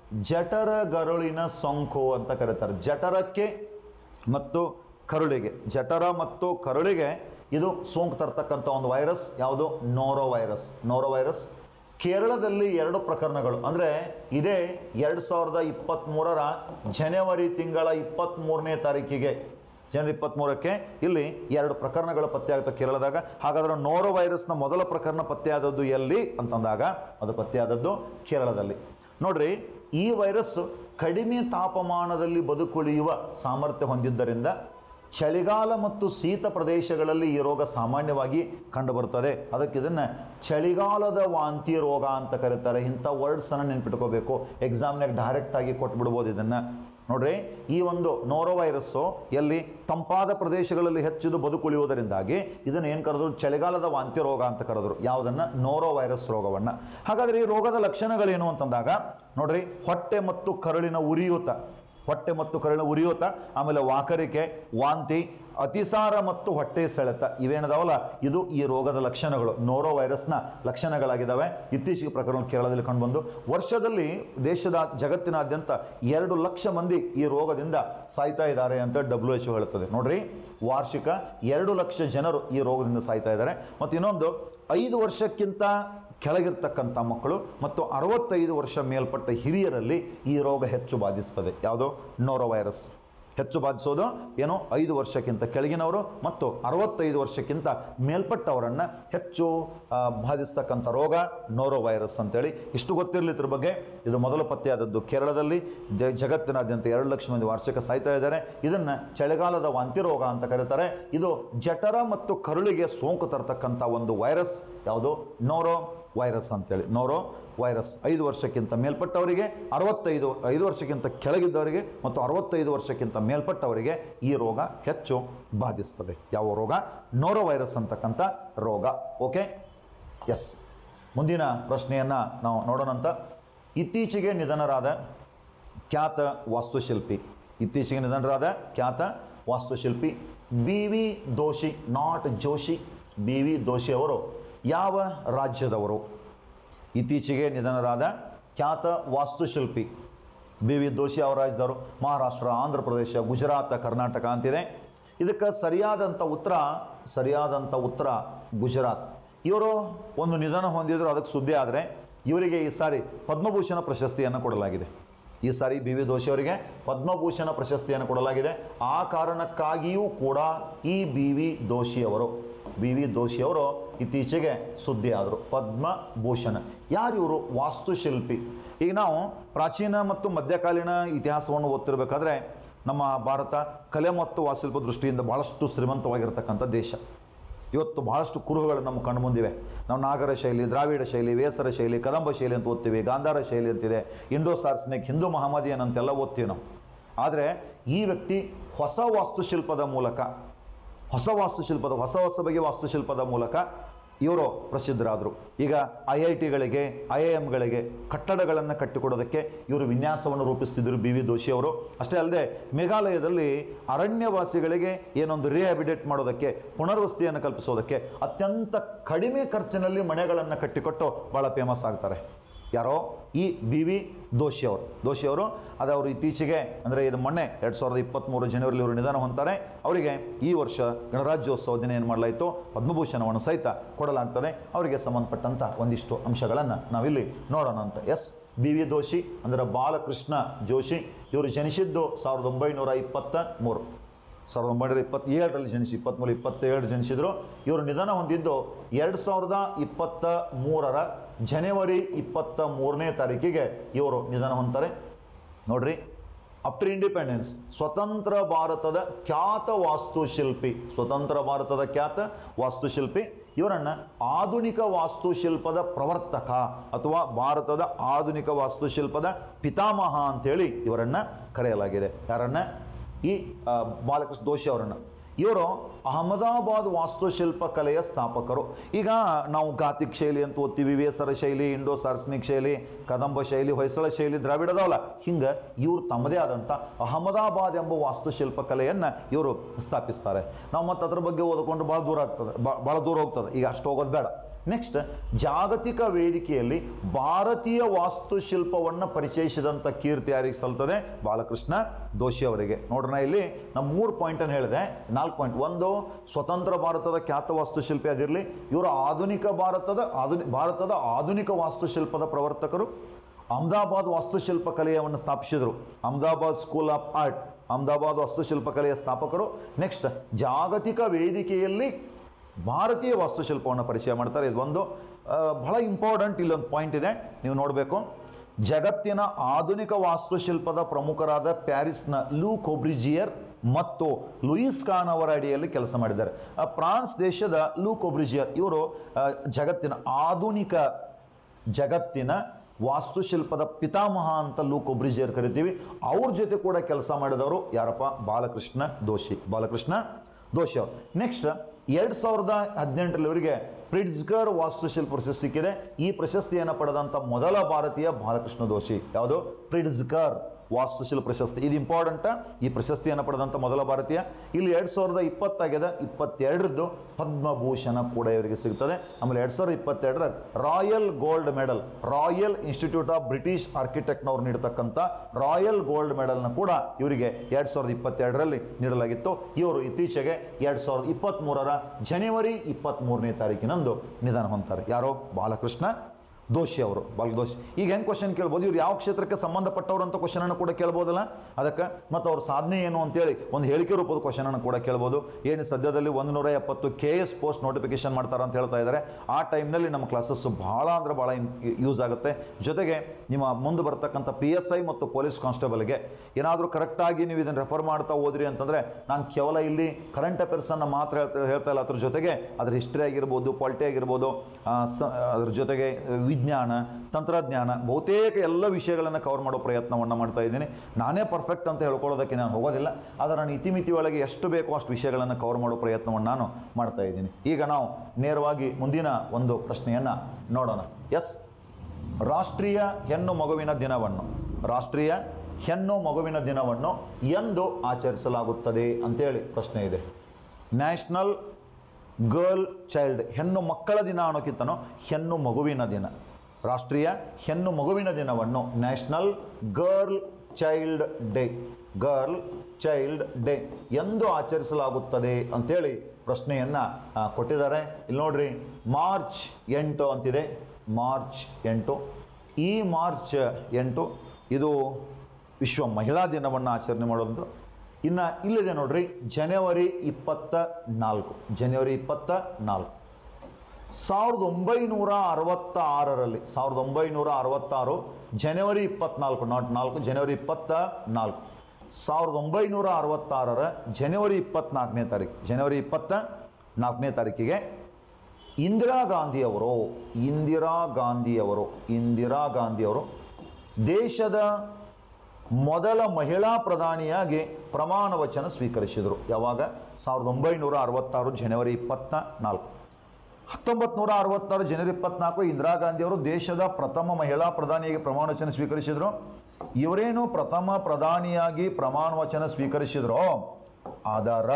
ಜಠರ ಗರುಳಿನ ಸೋಂಕು ಅಂತ ಕರೀತಾರೆ ಜಠರಕ್ಕೆ ಮತ್ತು ಕರುಳಿಗೆ ಜಠರ ಮತ್ತು ಕರುಳಿಗೆ ಇದು ಸೋಂಕು ತರ್ತಕ್ಕಂಥ ಒಂದು ವೈರಸ್ ಯಾವುದು ನೋರೋ ವೈರಸ್ ನೋರೋ ವೈರಸ್ ಕೇರಳದಲ್ಲಿ ಎರಡು ಪ್ರಕರಣಗಳು ಅಂದರೆ ಇದೇ ಎರಡು ಸಾವಿರದ ಇಪ್ಪತ್ತ್ಮೂರರ ಜನವರಿ ತಿಂಗಳ ಇಪ್ಪತ್ತ್ಮೂರನೇ ತಾರೀಕಿಗೆ ಜನವರಿ ಇಪ್ಪತ್ತ್ಮೂರಕ್ಕೆ ಇಲ್ಲಿ ಎರಡು ಪ್ರಕರಣಗಳು ಪತ್ತೆಯಾಗುತ್ತೆ ಕೇರಳದಾಗ ಹಾಗಾದ್ರೆ ನೋರೋ ವೈರಸ್ನ ಮೊದಲ ಪ್ರಕರಣ ಪತ್ತೆಯಾದದ್ದು ಎಲ್ಲಿ ಅಂತಂದಾಗ ಅದು ಪತ್ತೆಯಾದದ್ದು ಕೇರಳದಲ್ಲಿ ನೋಡ್ರಿ ಈ ವೈರಸ್ ಕಡಿಮೆ ತಾಪಮಾನದಲ್ಲಿ ಬದುಕುಳಿಯುವ ಸಾಮರ್ಥ್ಯ ಹೊಂದಿದ್ದರಿಂದ ಚಳಿಗಾಲ ಮತ್ತು ಶೀತ ಪ್ರದೇಶಗಳಲ್ಲಿ ಈ ರೋಗ ಸಾಮಾನ್ಯವಾಗಿ ಕಂಡುಬರುತ್ತದೆ ಅದಕ್ಕೆ ಇದನ್ನು ಚಳಿಗಾಲದ ವಾಂತಿ ರೋಗ ಅಂತ ಕರೀತಾರೆ ಇಂಥ ವರ್ಡ್ಸನ್ನು ನೆನ್ಪಿಟ್ಕೋಬೇಕು ಎಕ್ಸಾಮ್ನಾಗ ಡೈರೆಕ್ಟಾಗಿ ಕೊಟ್ಬಿಡ್ಬೋದು ಇದನ್ನು ನೋಡ್ರಿ ಈ ಒಂದು ನೋರೋ ವೈರಸ್ಸು ಎಲ್ಲಿ ತಂಪಾದ ಪ್ರದೇಶಗಳಲ್ಲಿ ಹೆಚ್ಚಿದು ಬದುಕುಳಿಯುವುದರಿಂದಾಗಿ ಇದನ್ನು ಏನು ಕರೆದ್ರು ಚಳಿಗಾಲದ ವಾಂತಿ ರೋಗ ಅಂತ ಕರೆದ್ರು ಯಾವುದನ್ನು ನೋರೋ ವೈರಸ್ ರೋಗವನ್ನು ಹಾಗಾದರೆ ಈ ರೋಗದ ಲಕ್ಷಣಗಳೇನು ಅಂತಂದಾಗ ನೋಡ್ರಿ ಹೊಟ್ಟೆ ಮತ್ತು ಕರುಳಿನ ಉರಿಯೂತ ಹೊಟ್ಟೆ ಮತ್ತು ಕರುಳಿನ ಉರಿಯೂತ ಆಮೇಲೆ ವಾಕರಿಕೆ ವಾಂತಿ ಅತಿಸಾರ ಮತ್ತು ಹೊಟ್ಟೆ ಸೆಳೆತ ಇವೇನದಾವಲ್ಲ ಇದು ಈ ರೋಗದ ಲಕ್ಷಣಗಳು ನೋರೋ ವೈರಸ್ನ ಲಕ್ಷಣಗಳಾಗಿದ್ದಾವೆ ಇತ್ತೀಚೆಗೆ ಪ್ರಕರಣ ಕೇರಳದಲ್ಲಿ ಕಂಡುಬಂದು ವರ್ಷದಲ್ಲಿ ದೇಶದ ಜಗತ್ತಿನಾದ್ಯಂತ ಎರಡು ಲಕ್ಷ ಮಂದಿ ಈ ರೋಗದಿಂದ ಸಾಯ್ತಾ ಇದ್ದಾರೆ ಅಂತ ಡಬ್ಲ್ಯೂ ಎಚ್ ಹೇಳುತ್ತದೆ ನೋಡ್ರಿ ವಾರ್ಷಿಕ ಎರಡು ಲಕ್ಷ ಜನರು ಈ ರೋಗದಿಂದ ಸಾಯ್ತಾ ಇದ್ದಾರೆ ಮತ್ತು ಇನ್ನೊಂದು ಐದು ವರ್ಷಕ್ಕಿಂತ ಕೆಳಗಿರ್ತಕ್ಕಂಥ ಮಕ್ಕಳು ಮತ್ತು ಅರವತ್ತೈದು ವರ್ಷ ಮೇಲ್ಪಟ್ಟ ಹಿರಿಯರಲ್ಲಿ ಈ ರೋಗ ಹೆಚ್ಚು ಬಾಧಿಸ್ತದೆ ಯಾವುದು ನೋರೋ ವೈರಸ್ ಹೆಚ್ಚು ಬಾಧಿಸೋದು ಏನು ಐದು ವರ್ಷಕ್ಕಿಂತ ಕೆಳಗಿನವರು ಮತ್ತು ಅರವತ್ತೈದು ವರ್ಷಕ್ಕಿಂತ ಮೇಲ್ಪಟ್ಟವರನ್ನು ಹೆಚ್ಚು ಆ, ಬಾಧಿಸ್ತಕ್ಕಂಥ ರೋಗ ನೋರೋ ವೈರಸ್ ಅಂತೇಳಿ ಇಷ್ಟು ಗೊತ್ತಿರಲಿ ಇದ್ರ ಬಗ್ಗೆ ಇದು ಮೊದಲು ಪತ್ತೆಯಾದದ್ದು ಕೇರಳದಲ್ಲಿ ಜ ಜಗತ್ತಿನಾದ್ಯಂತ ಎರಡು ಲಕ್ಷ ಮಂದಿ ವಾರ್ಷಿಕ ಸಾಯ್ತಾ ಇದ್ದಾರೆ ಇದನ್ನು ಚಳಿಗಾಲದ ವಾಂತಿ ರೋಗ ಅಂತ ಕರೀತಾರೆ ಇದು ಜಠರ ಮತ್ತು ಕರುಳಿಗೆ ಸೋಂಕು ತರ್ತಕ್ಕಂಥ ಒಂದು ವೈರಸ್ ಯಾವುದು ನೋರೋ ವೈರಸ್ ಅಂತೇಳಿ ನೋರೋ ವೈರಸ್ ಐದು ವರ್ಷಕ್ಕಿಂತ ಮೇಲ್ಪಟ್ಟವರಿಗೆ ಅರವತ್ತೈದು ಐದು ವರ್ಷಕ್ಕಿಂತ ಕೆಳಗಿದ್ದವರಿಗೆ ಮತ್ತು ಅರವತ್ತೈದು ವರ್ಷಕ್ಕಿಂತ ಮೇಲ್ಪಟ್ಟವರಿಗೆ ಈ ರೋಗ ಹೆಚ್ಚು ಬಾಧಿಸ್ತದೆ ಯಾವ ರೋಗ ನೋರೋ ವೈರಸ್ ಅಂತಕ್ಕಂಥ ರೋಗ ಓಕೆ ಎಸ್ ಮುಂದಿನ ಪ್ರಶ್ನೆಯನ್ನು ನಾವು ನೋಡೋಣಂತ ಇತ್ತೀಚೆಗೆ ನಿಧನರಾದ ಖ್ಯಾತ ವಾಸ್ತುಶಿಲ್ಪಿ ಇತ್ತೀಚೆಗೆ ನಿಧನರಾದ ಖ್ಯಾತ ವಾಸ್ತುಶಿಲ್ಪಿ B V Doshi not Joshi B V Doshi ಅವರು ಯಾವ ರಾಜ್ಯದವರು ಇತ್ತೀಚೆಗೆ ನಿಧನರಾದ ಖ್ಯಾತ ವಾಸ್ತುಶಿಲ್ಪಿ ಬಿ ವಿ ದೋಶಿ ಅವರ ರಾಜ್ಯದವರು ಮಹಾರಾಷ್ಟ್ರ ಆಂಧ್ರ ಪ್ರದೇಶ ಗುಜರಾತ್ ಕರ್ನಾಟಕ ಅಂತಿದೆ ಇದಕ್ಕೆ ಸರಿಯಾದಂಥ ಉತ್ತರ ಸರಿಯಾದಂಥ ಉತ್ತರ ಗುಜರಾತ್ ಇವರು ಒಂದು ನಿಧನ ಹೊಂದಿದ್ರು ಅದಕ್ಕೆ ಸುದ್ದಿ ಆದರೆ ಇವರಿಗೆ ಈ ಸಾರಿ ಪದ್ಮಭೂಷಣ ಪ್ರಶಸ್ತಿಯನ್ನು ಕೊಡಲಾಗಿದೆ ಈ ಸಾರಿ ಬಿ ವಿ ದೋಶಿ ಅವರಿಗೆ ಪದ್ಮಭೂಷಣ ಪ್ರಶಸ್ತಿಯನ್ನು ಕೊಡಲಾಗಿದೆ ಆ ಕಾರಣಕ್ಕಾಗಿಯೂ ಕೂಡ ಈ ಬಿ ವಿ ದೋಶಿ ಅವರು ಬಿ ವಿ ದೋಶಿ ಅವರು ಇತ್ತೀಚೆಗೆ ಸುದ್ದಿ ಆದರು ಪದ್ಮಭೂಷಣ ಯಾರು ಇವರು ವಾಸ್ತುಶಿಲ್ಪಿ ಈಗ ನಾವು ಪ್ರಾಚೀನ ಮತ್ತು ಮಧ್ಯಕಾಲೀನ ಇತಿಹಾಸವನ್ನು ಓದ್ತಿರ್ಬೇಕಾದ್ರೆ ನಮ್ಮ ಭಾರತ ಕಲೆ ಮತ್ತು ವಾಸ್ತುಶಿಲ್ಪ ದೃಷ್ಟಿಯಿಂದ ಬಹಳಷ್ಟು ಶ್ರೀಮಂತವಾಗಿರ್ತಕ್ಕಂಥ ದೇಶ ಇವತ್ತು ಬಹಳಷ್ಟು ಕುರುಹುಗಳು ನಮ್ಮ ಕಣ್ಣು ಮುಂದಿವೆ ನಾವು ನಾಗರ ಶೈಲಿ ದ್ರಾವಿಡ ಶೈಲಿ ವೇಸರ ಶೈಲಿ ಕದಂಬ ಶೈಲಿ ಅಂತ ಓದ್ತೀವಿ ಗಾಂಧಾರ ಶೈಲಿ ಅಂತಿದೆ ಇಂಡೋ ಸಾರ್ಸ್ನಿಕ್ ಹಿಂದೂ ಮಹಮ್ಮದಿಯನ್ ಅಂತೆಲ್ಲ ಓದ್ತೀವಿ ನಾವು ಆದರೆ ಈ ವ್ಯಕ್ತಿ ಹೊಸ ವಾಸ್ತುಶಿಲ್ಪದ ಮೂಲಕ ಹೊಸ ವಾಸ್ತುಶಿಲ್ಪದ ಹೊಸ ಹೊಸ ಬಗೆಯ ವಾಸ್ತುಶಿಲ್ಪದ ಮೂಲಕ ಇವರು ಪ್ರಸಿದ್ಧರಾದರು ಈಗ ಐ ಐ ಟಿಗಳಿಗೆ ಐ ಐ ಎಮ್ಗಳಿಗೆ ಕಟ್ಟಡಗಳನ್ನು ಕಟ್ಟಿಕೊಡೋದಕ್ಕೆ ಇವರು ವಿನ್ಯಾಸವನ್ನು ರೂಪಿಸ್ತಿದ್ದರು ಬಿ ವಿ ದೋಶಿ ಅವರು ಅಷ್ಟೇ ಅಲ್ಲದೆ ಮೇಘಾಲಯದಲ್ಲಿ ಅರಣ್ಯವಾಸಿಗಳಿಗೆ ಏನೊಂದು ರಿಹ್ಯಾಬಿಡೇಟ್ ಮಾಡೋದಕ್ಕೆ ಪುನರ್ವಸತಿಯನ್ನು ಕಲ್ಪಿಸೋದಕ್ಕೆ ಅತ್ಯಂತ ಕಡಿಮೆ ಖರ್ಚಿನಲ್ಲಿ ಮನೆಗಳನ್ನು ಕಟ್ಟಿಕೊಟ್ಟು ಭಾಳ ಫೇಮಸ್ ಆಗ್ತಾರೆ ಯಾರೋ ಈ ಬಿ ವಿ ದೋಶಿ ಅವರು ದೋಶಿ ಅವರು ಅದು ಅವರು ಇತ್ತೀಚೆಗೆ ಅಂದರೆ ಇದು ಮೊನ್ನೆ ಎರಡು ಸಾವಿರದ ಇಪ್ಪತ್ತ್ಮೂರು ಜನವರಿಲಿ ಅವರು ನಿಧನ ಹೊಂತಾರೆ ಅವರಿಗೆ ಈ ವರ್ಷ ಗಣರಾಜ್ಯೋತ್ಸವ ದಿನ ಏನು ಮಾಡಲಾಯಿತು ಪದ್ಮಭೂಷಣವನ್ನು ಸಹಿತ ಕೊಡಲಾಗ್ತದೆ ಅವರಿಗೆ ಸಂಬಂಧಪಟ್ಟಂಥ ಒಂದಿಷ್ಟು ಅಂಶಗಳನ್ನು ನಾವಿಲ್ಲಿ ನೋಡೋಣ ಅಂತ ಎಸ್ ಬಿ ವಿ ದೋಶಿ ಅಂದರೆ ಬಾಲಕೃಷ್ಣ ಜೋಶಿ ಇವರು ಜನಿಸಿದ್ದು ಸಾವಿರದ ಒಂಬೈನೂರ ಇಪ್ಪತ್ತ ಮೂರು ಸಾವಿರದ ಒಂಬೈನೂರ ಇಪ್ಪತ್ತೇಳರಲ್ಲಿ ಜನಿಸಿ ಇಪ್ಪತ್ತ್ಮೂರು ಇಪ್ಪತ್ತೇಳು ಜನಿಸಿದರು ಇವರು ನಿಧನ ಹೊಂದಿದ್ದು ಎರಡು ಸಾವಿರದ ಇಪ್ಪತ್ತ ಮೂರರ ಜನವರಿ ಇಪ್ಪತ್ತ ಮೂರನೇ ತಾರೀಕಿಗೆ ಇವರು ನಿಧನ ಹೊಂತಾರೆ ನೋಡ್ರಿ ಆಫ್ಟರ್ ಇಂಡಿಪೆಂಡೆನ್ಸ್ ಸ್ವತಂತ್ರ ಭಾರತದ ಖ್ಯಾತ ವಾಸ್ತುಶಿಲ್ಪಿ ಸ್ವತಂತ್ರ ಭಾರತದ ಖ್ಯಾತ ವಾಸ್ತುಶಿಲ್ಪಿ ಇವರನ್ನು ಆಧುನಿಕ ವಾಸ್ತುಶಿಲ್ಪದ ಪ್ರವರ್ತಕ ಅಥವಾ ಭಾರತದ ಆಧುನಿಕ ವಾಸ್ತುಶಿಲ್ಪದ ಪಿತಾಮಹ ಅಂತೇಳಿ ಇವರನ್ನು ಕರೆಯಲಾಗಿದೆ ಯಾರನ್ನು ಈ ಆ, ಬಾಲಕೃಷ್ಣ ದೋಶಿ ಅವರನ್ನು ಇವರು ಅಹಮದಾಬಾದ್ ವಾಸ್ತುಶಿಲ್ಪ ಕಲೆಯ ಸ್ಥಾಪಕರು ಈಗ ನಾವು ಗಾತಿಕ್ ಶೈಲಿ ಅಂತ ಓದ್ತೀವಿ ವೇಸರ ಶೈಲಿ ಇಂಡೋ ಸಾರ್ಸ್ನಿಕ್ ಶೈಲಿ ಕದಂಬ ಶೈಲಿ ಹೊಯ್ಸಳ ಶೈಲಿ ದ್ರಾವಿಡದವಲ್ಲ ಹಿಂಗೆ ಇವರು ತಮ್ಮದೇ ಆದಂಥ ಅಹಮದಾಬಾದ್ ಎಂಬ ವಾಸ್ತುಶಿಲ್ಪ ಕಲೆಯನ್ನು ಇವರು ಸ್ಥಾಪಿಸ್ತಾರೆ ನಾವು ಮತ್ತೆ ಅದ್ರ ಬಗ್ಗೆ ಓದ್ಕೊಂಡು ಭಾಳ ದೂರ ಆಗ್ತದೆ ಭಾಳ ದೂರ ಹೋಗ್ತದೆ ಈಗ ಅಷ್ಟು ಹೋಗೋದು ಬೇಡ ನೆಕ್ಸ್ಟ್ ಜಾಗತಿಕ ವೇದಿಕೆಯಲ್ಲಿ ಭಾರತೀಯ ವಾಸ್ತುಶಿಲ್ಪವನ್ನು ಪರಿಚಯಿಸಿದಂಥ ಕೀರ್ತಿ ಯಾರಿಗೆ ಸಲ್ತದೆ ಬಾಲಕೃಷ್ಣ ದೋಶಿ ಅವರಿಗೆ ನೋಡ್ರಣ ಇಲ್ಲಿ ನಾವು ಮೂರು ಪಾಯಿಂಟನ್ನು ಹೇಳಿದೆ ನಾಲ್ಕು ಪಾಯಿಂಟ್ ಒಂದು ಸ್ವತಂತ್ರ ಭಾರತದ ಖ್ಯಾತ ವಾಸ್ತುಶಿಲ್ಪಿ ಅದಿರಲಿ ಇವರು ಆಧುನಿಕ ಭಾರತದ ಆಧುನಿಕ ಭಾರತದ ಆಧುನಿಕ ವಾಸ್ತುಶಿಲ್ಪದ ಪ್ರವರ್ತಕರು ಅಹಮದಾಬಾದ್ ವಾಸ್ತುಶಿಲ್ಪ ಕಲೆಯನ್ನು ಸ್ಥಾಪಿಸಿದರು Ahmedabad school of art Ahmedabad ವಾಸ್ತುಶಿಲ್ಪ ಕಲೆಯ ಸ್ಥಾಪಕರು ನೆಕ್ಸ್ಟ್ ಜಾಗತಿಕ ವೇದಿಕೆಯಲ್ಲಿ ಭಾರತೀಯ ವಾಸ್ತುಶಿಲ್ಪವನ್ನು ಪರಿಚಯ ಮಾಡ್ತಾರೆ ಇದು ಒಂದು ಆ, ಬಹಳ ಇಂಪಾರ್ಟೆಂಟ್ ಇಲ್ಲೊಂದು ಪಾಯಿಂಟ್ ಇದೆ ನೀವು ನೋಡಬೇಕು ಜಗತ್ತಿನ ಆಧುನಿಕ ವಾಸ್ತುಶಿಲ್ಪದ ಪ್ರಮುಖರಾದ ಪ್ಯಾರಿಸ್ನ ಲೂ ಕೊಬ್ರಿಜಿಯರ್ ಮತ್ತು ಲೂಯಿಸ್ ಖಾನ್ ಅವರ ಅಡಿಯಲ್ಲಿ ಕೆಲಸ ಮಾಡಿದ್ದಾರೆ ಆ, ಫ್ರಾನ್ಸ್ ದೇಶದ ಲೂ ಕೊಬ್ರಿಜಿಯರ್ ಇವರು ಆ, ಜಗತ್ತಿನ ಆಧುನಿಕ ಜಗತ್ತಿನ ವಾಸ್ತುಶಿಲ್ಪದ ಪಿತಾಮಹ ಅಂತ ಲೂ ಕೊಬ್ರಿಜಿಯರ್ ಕರಿತೀವಿ ಅವ್ರ ಜೊತೆ ಕೂಡ ಕೆಲಸ ಮಾಡಿದವರು ಯಾರಪ್ಪ ಬಾಲಕೃಷ್ಣ ದೋಶಿ ಬಾಲಕೃಷ್ಣ ದೋಶಿ ಅವರು ನೆಕ್ಸ್ಟ್ ಎರಡು ಸಾವಿರದ ಹದಿನೆಂಟರಲ್ಲಿ ಇವರಿಗೆ ಪ್ರಿಡ್ಸ್ಗರ್ ವಾಸ್ತುಶಿಲ್ಪ ಪ್ರಶಸ್ತಿ ಸಿಕ್ಕಿದೆ ಈ ಪ್ರಶಸ್ತಿಯನ್ನು ಪಡೆದಂಥ ಮೊದಲ ಭಾರತೀಯ ಬಾಲಕೃಷ್ಣ ದೋಶಿ ಯಾವುದು ಪ್ರಿಡ್ಸ್ಗರ್ ವಾಸ್ತುಶಿಲ್ಪ ಪ್ರಶಸ್ತಿ ಇದು ಇಂಪಾರ್ಟೆಂಟ್ ಈ ಪ್ರಶಸ್ತಿಯನ್ನು ಪಡೆದಂಥ ಮೊದಲ ಭಾರತೀಯ ಇಲ್ಲಿ ಎರಡು ಸಾವಿರದ ಇಪ್ಪತ್ತಾಗಿದೆ ಇಪ್ಪತ್ತೆರಡರದ್ದು ಪದ್ಮಭೂಷಣ ಕೂಡ ಇವರಿಗೆ ಸಿಗ್ತದೆ ಆಮೇಲೆ ಎರಡು ಸಾವಿರದ ಇಪ್ಪತ್ತೆರಡರ royal gold medal royal institute of British ಆರ್ಕಿಟೆಕ್ಟ್ನವ್ರು ನೀಡತಕ್ಕಂಥ ರಾಯಲ್ ಗೋಲ್ಡ್ ಮೆಡಲ್ನ ಕೂಡ ಇವರಿಗೆ ಎರಡು ಸಾವಿರದ ಇಪ್ಪತ್ತೆರಡರಲ್ಲಿ ನೀಡಲಾಗಿತ್ತು ಇವರು ಇತ್ತೀಚೆಗೆ ಎರಡು ಸಾವಿರದ ಇಪ್ಪತ್ತ್ಮೂರರ ಜನವರಿ ಇಪ್ಪತ್ತ್ಮೂರನೇ ತಾರೀಕಿನಂದು ನಿಧನ ಹೊಂದ್ತಾರೆ ಯಾರೋ ಬಾಲಕೃಷ್ಣ ದೋಷಿ ಅವರು ಬಾಲ್ ದೋಷಿ ಈಗ ಹೆಂಗೆ ಕ್ವಶನ್ ಕೇಳ್ಬೋದು ಇವ್ರು ಯಾವ ಕ್ಷೇತ್ರಕ್ಕೆ ಸಂಬಂಧಪಟ್ಟವರು ಅಂತ ಕ್ವಶನನ್ನು ಕೂಡ ಕೇಳ್ಬೋದಲ್ಲ ಅದಕ್ಕೆ ಮತ್ತು ಅವ್ರ ಸಾಧನೆ ಏನು ಅಂತೇಳಿ ಒಂದು ಹೇಳಿಕೆ ರೂಪದ ಕ್ವಶನನ್ನು ಕೂಡ ಕೇಳ್ಬೋದು ಏನು ಸದ್ಯದಲ್ಲಿ ಒಂದು ನೂರ ಎಪ್ಪತ್ತು ಕೆ ಎಸ್ ಪೋಸ್ಟ್ ನೋಟಿಫಿಕೇಶನ್ ಮಾಡ್ತಾರೆ ಅಂತ ಹೇಳ್ತಾ ಇದ್ದಾರೆ ಆ ಟೈಮ್ನಲ್ಲಿ ನಮ್ಮ ಕ್ಲಾಸಸ್ ಭಾಳ ಅಂದರೆ ಭಾಳ ಯೂಸ್ ಆಗುತ್ತೆ ಜೊತೆಗೆ ನಿಮ್ಮ ಮುಂದೆ ಬರ್ತಕ್ಕಂಥ ಪಿ ಎಸ್ ಐ ಮತ್ತು ಪೊಲೀಸ್ ಕಾನ್ಸ್ಟೇಬಲ್ಗೆ ಏನಾದರೂ ಕರೆಕ್ಟಾಗಿ ನೀವು ಇದನ್ನು ರೆಫರ್ ಮಾಡ್ತಾ ಹೋದ್ರಿ ಅಂತಂದರೆ ನಾನು ಕೇವಲ ಇಲ್ಲಿ ಕರೆಂಟ್ ಅಫೇರ್ಸನ್ನು ಮಾತ್ರ ಹೇಳ್ತಾ ಹೇಳ್ತಾ ಇಲ್ಲ ಅದ್ರ ಜೊತೆಗೆ ಅದ್ರ ಹಿಸ್ಟ್ರಿ ಆಗಿರ್ಬೋದು ಪಾಲಿಟಿ ಆಗಿರ್ಬೋದು ಆ, ಸ ಅದ್ರ ಜೊತೆಗೆ ವಿಜ್ಞಾನ ತಂತ್ರಜ್ಞಾನ ಬಹುತೇಕ ಎಲ್ಲ ವಿಷಯಗಳನ್ನು ಕವರ್ ಮಾಡೋ ಪ್ರಯತ್ನವನ್ನು ಮಾಡ್ತಾ ಇದ್ದೀನಿ ನಾನೇ ಪರ್ಫೆಕ್ಟ್ ಅಂತ ಹೇಳ್ಕೊಳ್ಳೋದಕ್ಕೆ ನಾನು ಹೋಗೋದಿಲ್ಲ ಆದರೆ ನಾನು ಇತಿಮಿತಿ ಒಳಗೆ ಎಷ್ಟು ಬೇಕೋ ಅಷ್ಟು ವಿಷಯಗಳನ್ನು ಕವರ್ ಮಾಡೋ ಪ್ರಯತ್ನವನ್ನು ನಾನು ಮಾಡ್ತಾ ಇದ್ದೀನಿ ಈಗ ನಾವು ನೇರವಾಗಿ ಮುಂದಿನ ಒಂದು ಪ್ರಶ್ನೆಯನ್ನು ನೋಡೋಣ ಎಸ್ ರಾಷ್ಟ್ರೀಯ ಹೆಣ್ಣು ಮಗುವಿನ ದಿನವನ್ನು ರಾಷ್ಟ್ರೀಯ ಹೆಣ್ಣು ಮಗುವಿನ ದಿನವನ್ನು ಎಂದು ಆಚರಿಸಲಾಗುತ್ತದೆ ಅಂತೇಳಿ ಪ್ರಶ್ನೆ ಇದೆ ನ್ಯಾಷನಲ್ ಗರ್ಲ್ ಚೈಲ್ಡ್ ಹೆಣ್ಣು ಮಕ್ಕಳ ದಿನ ಅನ್ನೋಕ್ಕಿಂತನೂ ಹೆಣ್ಣು ಮಗುವಿನ ದಿನ ರಾಷ್ಟ್ರೀಯ ಹೆಣ್ಣು ಮಗುವಿನ ದಿನವನ್ನು national girl child day girl child day ಎಂದು ಆಚರಿಸಲಾಗುತ್ತದೆ ಅಂತೇಳಿ ಪ್ರಶ್ನೆಯನ್ನು ಕೊಟ್ಟಿದ್ದಾರೆ ಇಲ್ಲಿ ನೋಡ್ರಿ ಮಾರ್ಚ್ ಎಂಟು ಅಂತಿದೆ ಮಾರ್ಚ್ ಎಂಟು ಈ ಮಾರ್ಚ್ ಎಂಟು ಇದು ವಿಶ್ವ ಮಹಿಳಾ ದಿನವನ್ನು ಆಚರಣೆ ಮಾಡೋದು ಇನ್ನು ಇಲ್ಲಿದೆ ನೋಡ್ರಿ ಜನವರಿ ಇಪ್ಪತ್ತ ನಾಲ್ಕು ಜನವರಿ ಇಪ್ಪತ್ತ ನಾಲ್ಕು ಸಾವಿರದ ಒಂಬೈನೂರ ಅರವತ್ತ ಆರರಲ್ಲಿ ಸಾವಿರದ ಒಂಬೈನೂರ ಅರವತ್ತಾರು ಜನವರಿ ಇಪ್ಪತ್ನಾಲ್ಕು ನಾಟ್ ನಾಲ್ಕು ಜನವರಿ ಇಪ್ಪತ್ತ ನಾಲ್ಕು ಸಾವಿರದ ಒಂಬೈನೂರ ಅರವತ್ತಾರರ ಜನವರಿ ಇಪ್ಪತ್ನಾಲ್ಕನೇ ತಾರೀಕು ಜನವರಿ ಇಪ್ಪತ್ತ ನಾಲ್ಕನೇ ತಾರೀಕಿಗೆ ಇಂದಿರಾ ಗಾಂಧಿಯವರು ಇಂದಿರಾ ಗಾಂಧಿಯವರು ಇಂದಿರಾ ಗಾಂಧಿಯವರು ದೇಶದ ಮೊದಲ ಮಹಿಳಾ ಪ್ರಧಾನಿಯಾಗಿ ಪ್ರಮಾಣ ವಚನ ಸ್ವೀಕರಿಸಿದರು ಯಾವಾಗ ಸಾವಿರದ ಒಂಬೈನೂರ ಅರವತ್ತಾರು ಜನವರಿ ಇಪ್ಪತ್ತ ನಾಲ್ಕು ಹತ್ತೊಂಬತ್ತು ನೂರ ಅರವತ್ತಾರು ಜನವರಿ ಇಪ್ಪತ್ನಾಲ್ಕು ಇಂದಿರಾ ಗಾಂಧಿಯವರು ದೇಶದ ಪ್ರಥಮ ಮಹಿಳಾ ಪ್ರಧಾನಿಯಾಗಿ ಪ್ರಮಾಣ ವಚನ ಸ್ವೀಕರಿಸಿದರು ಇವರೇನು ಪ್ರಥಮ ಪ್ರಧಾನಿಯಾಗಿ ಪ್ರಮಾಣ ವಚನ ಸ್ವೀಕರಿಸಿದ್ರು ಅದರ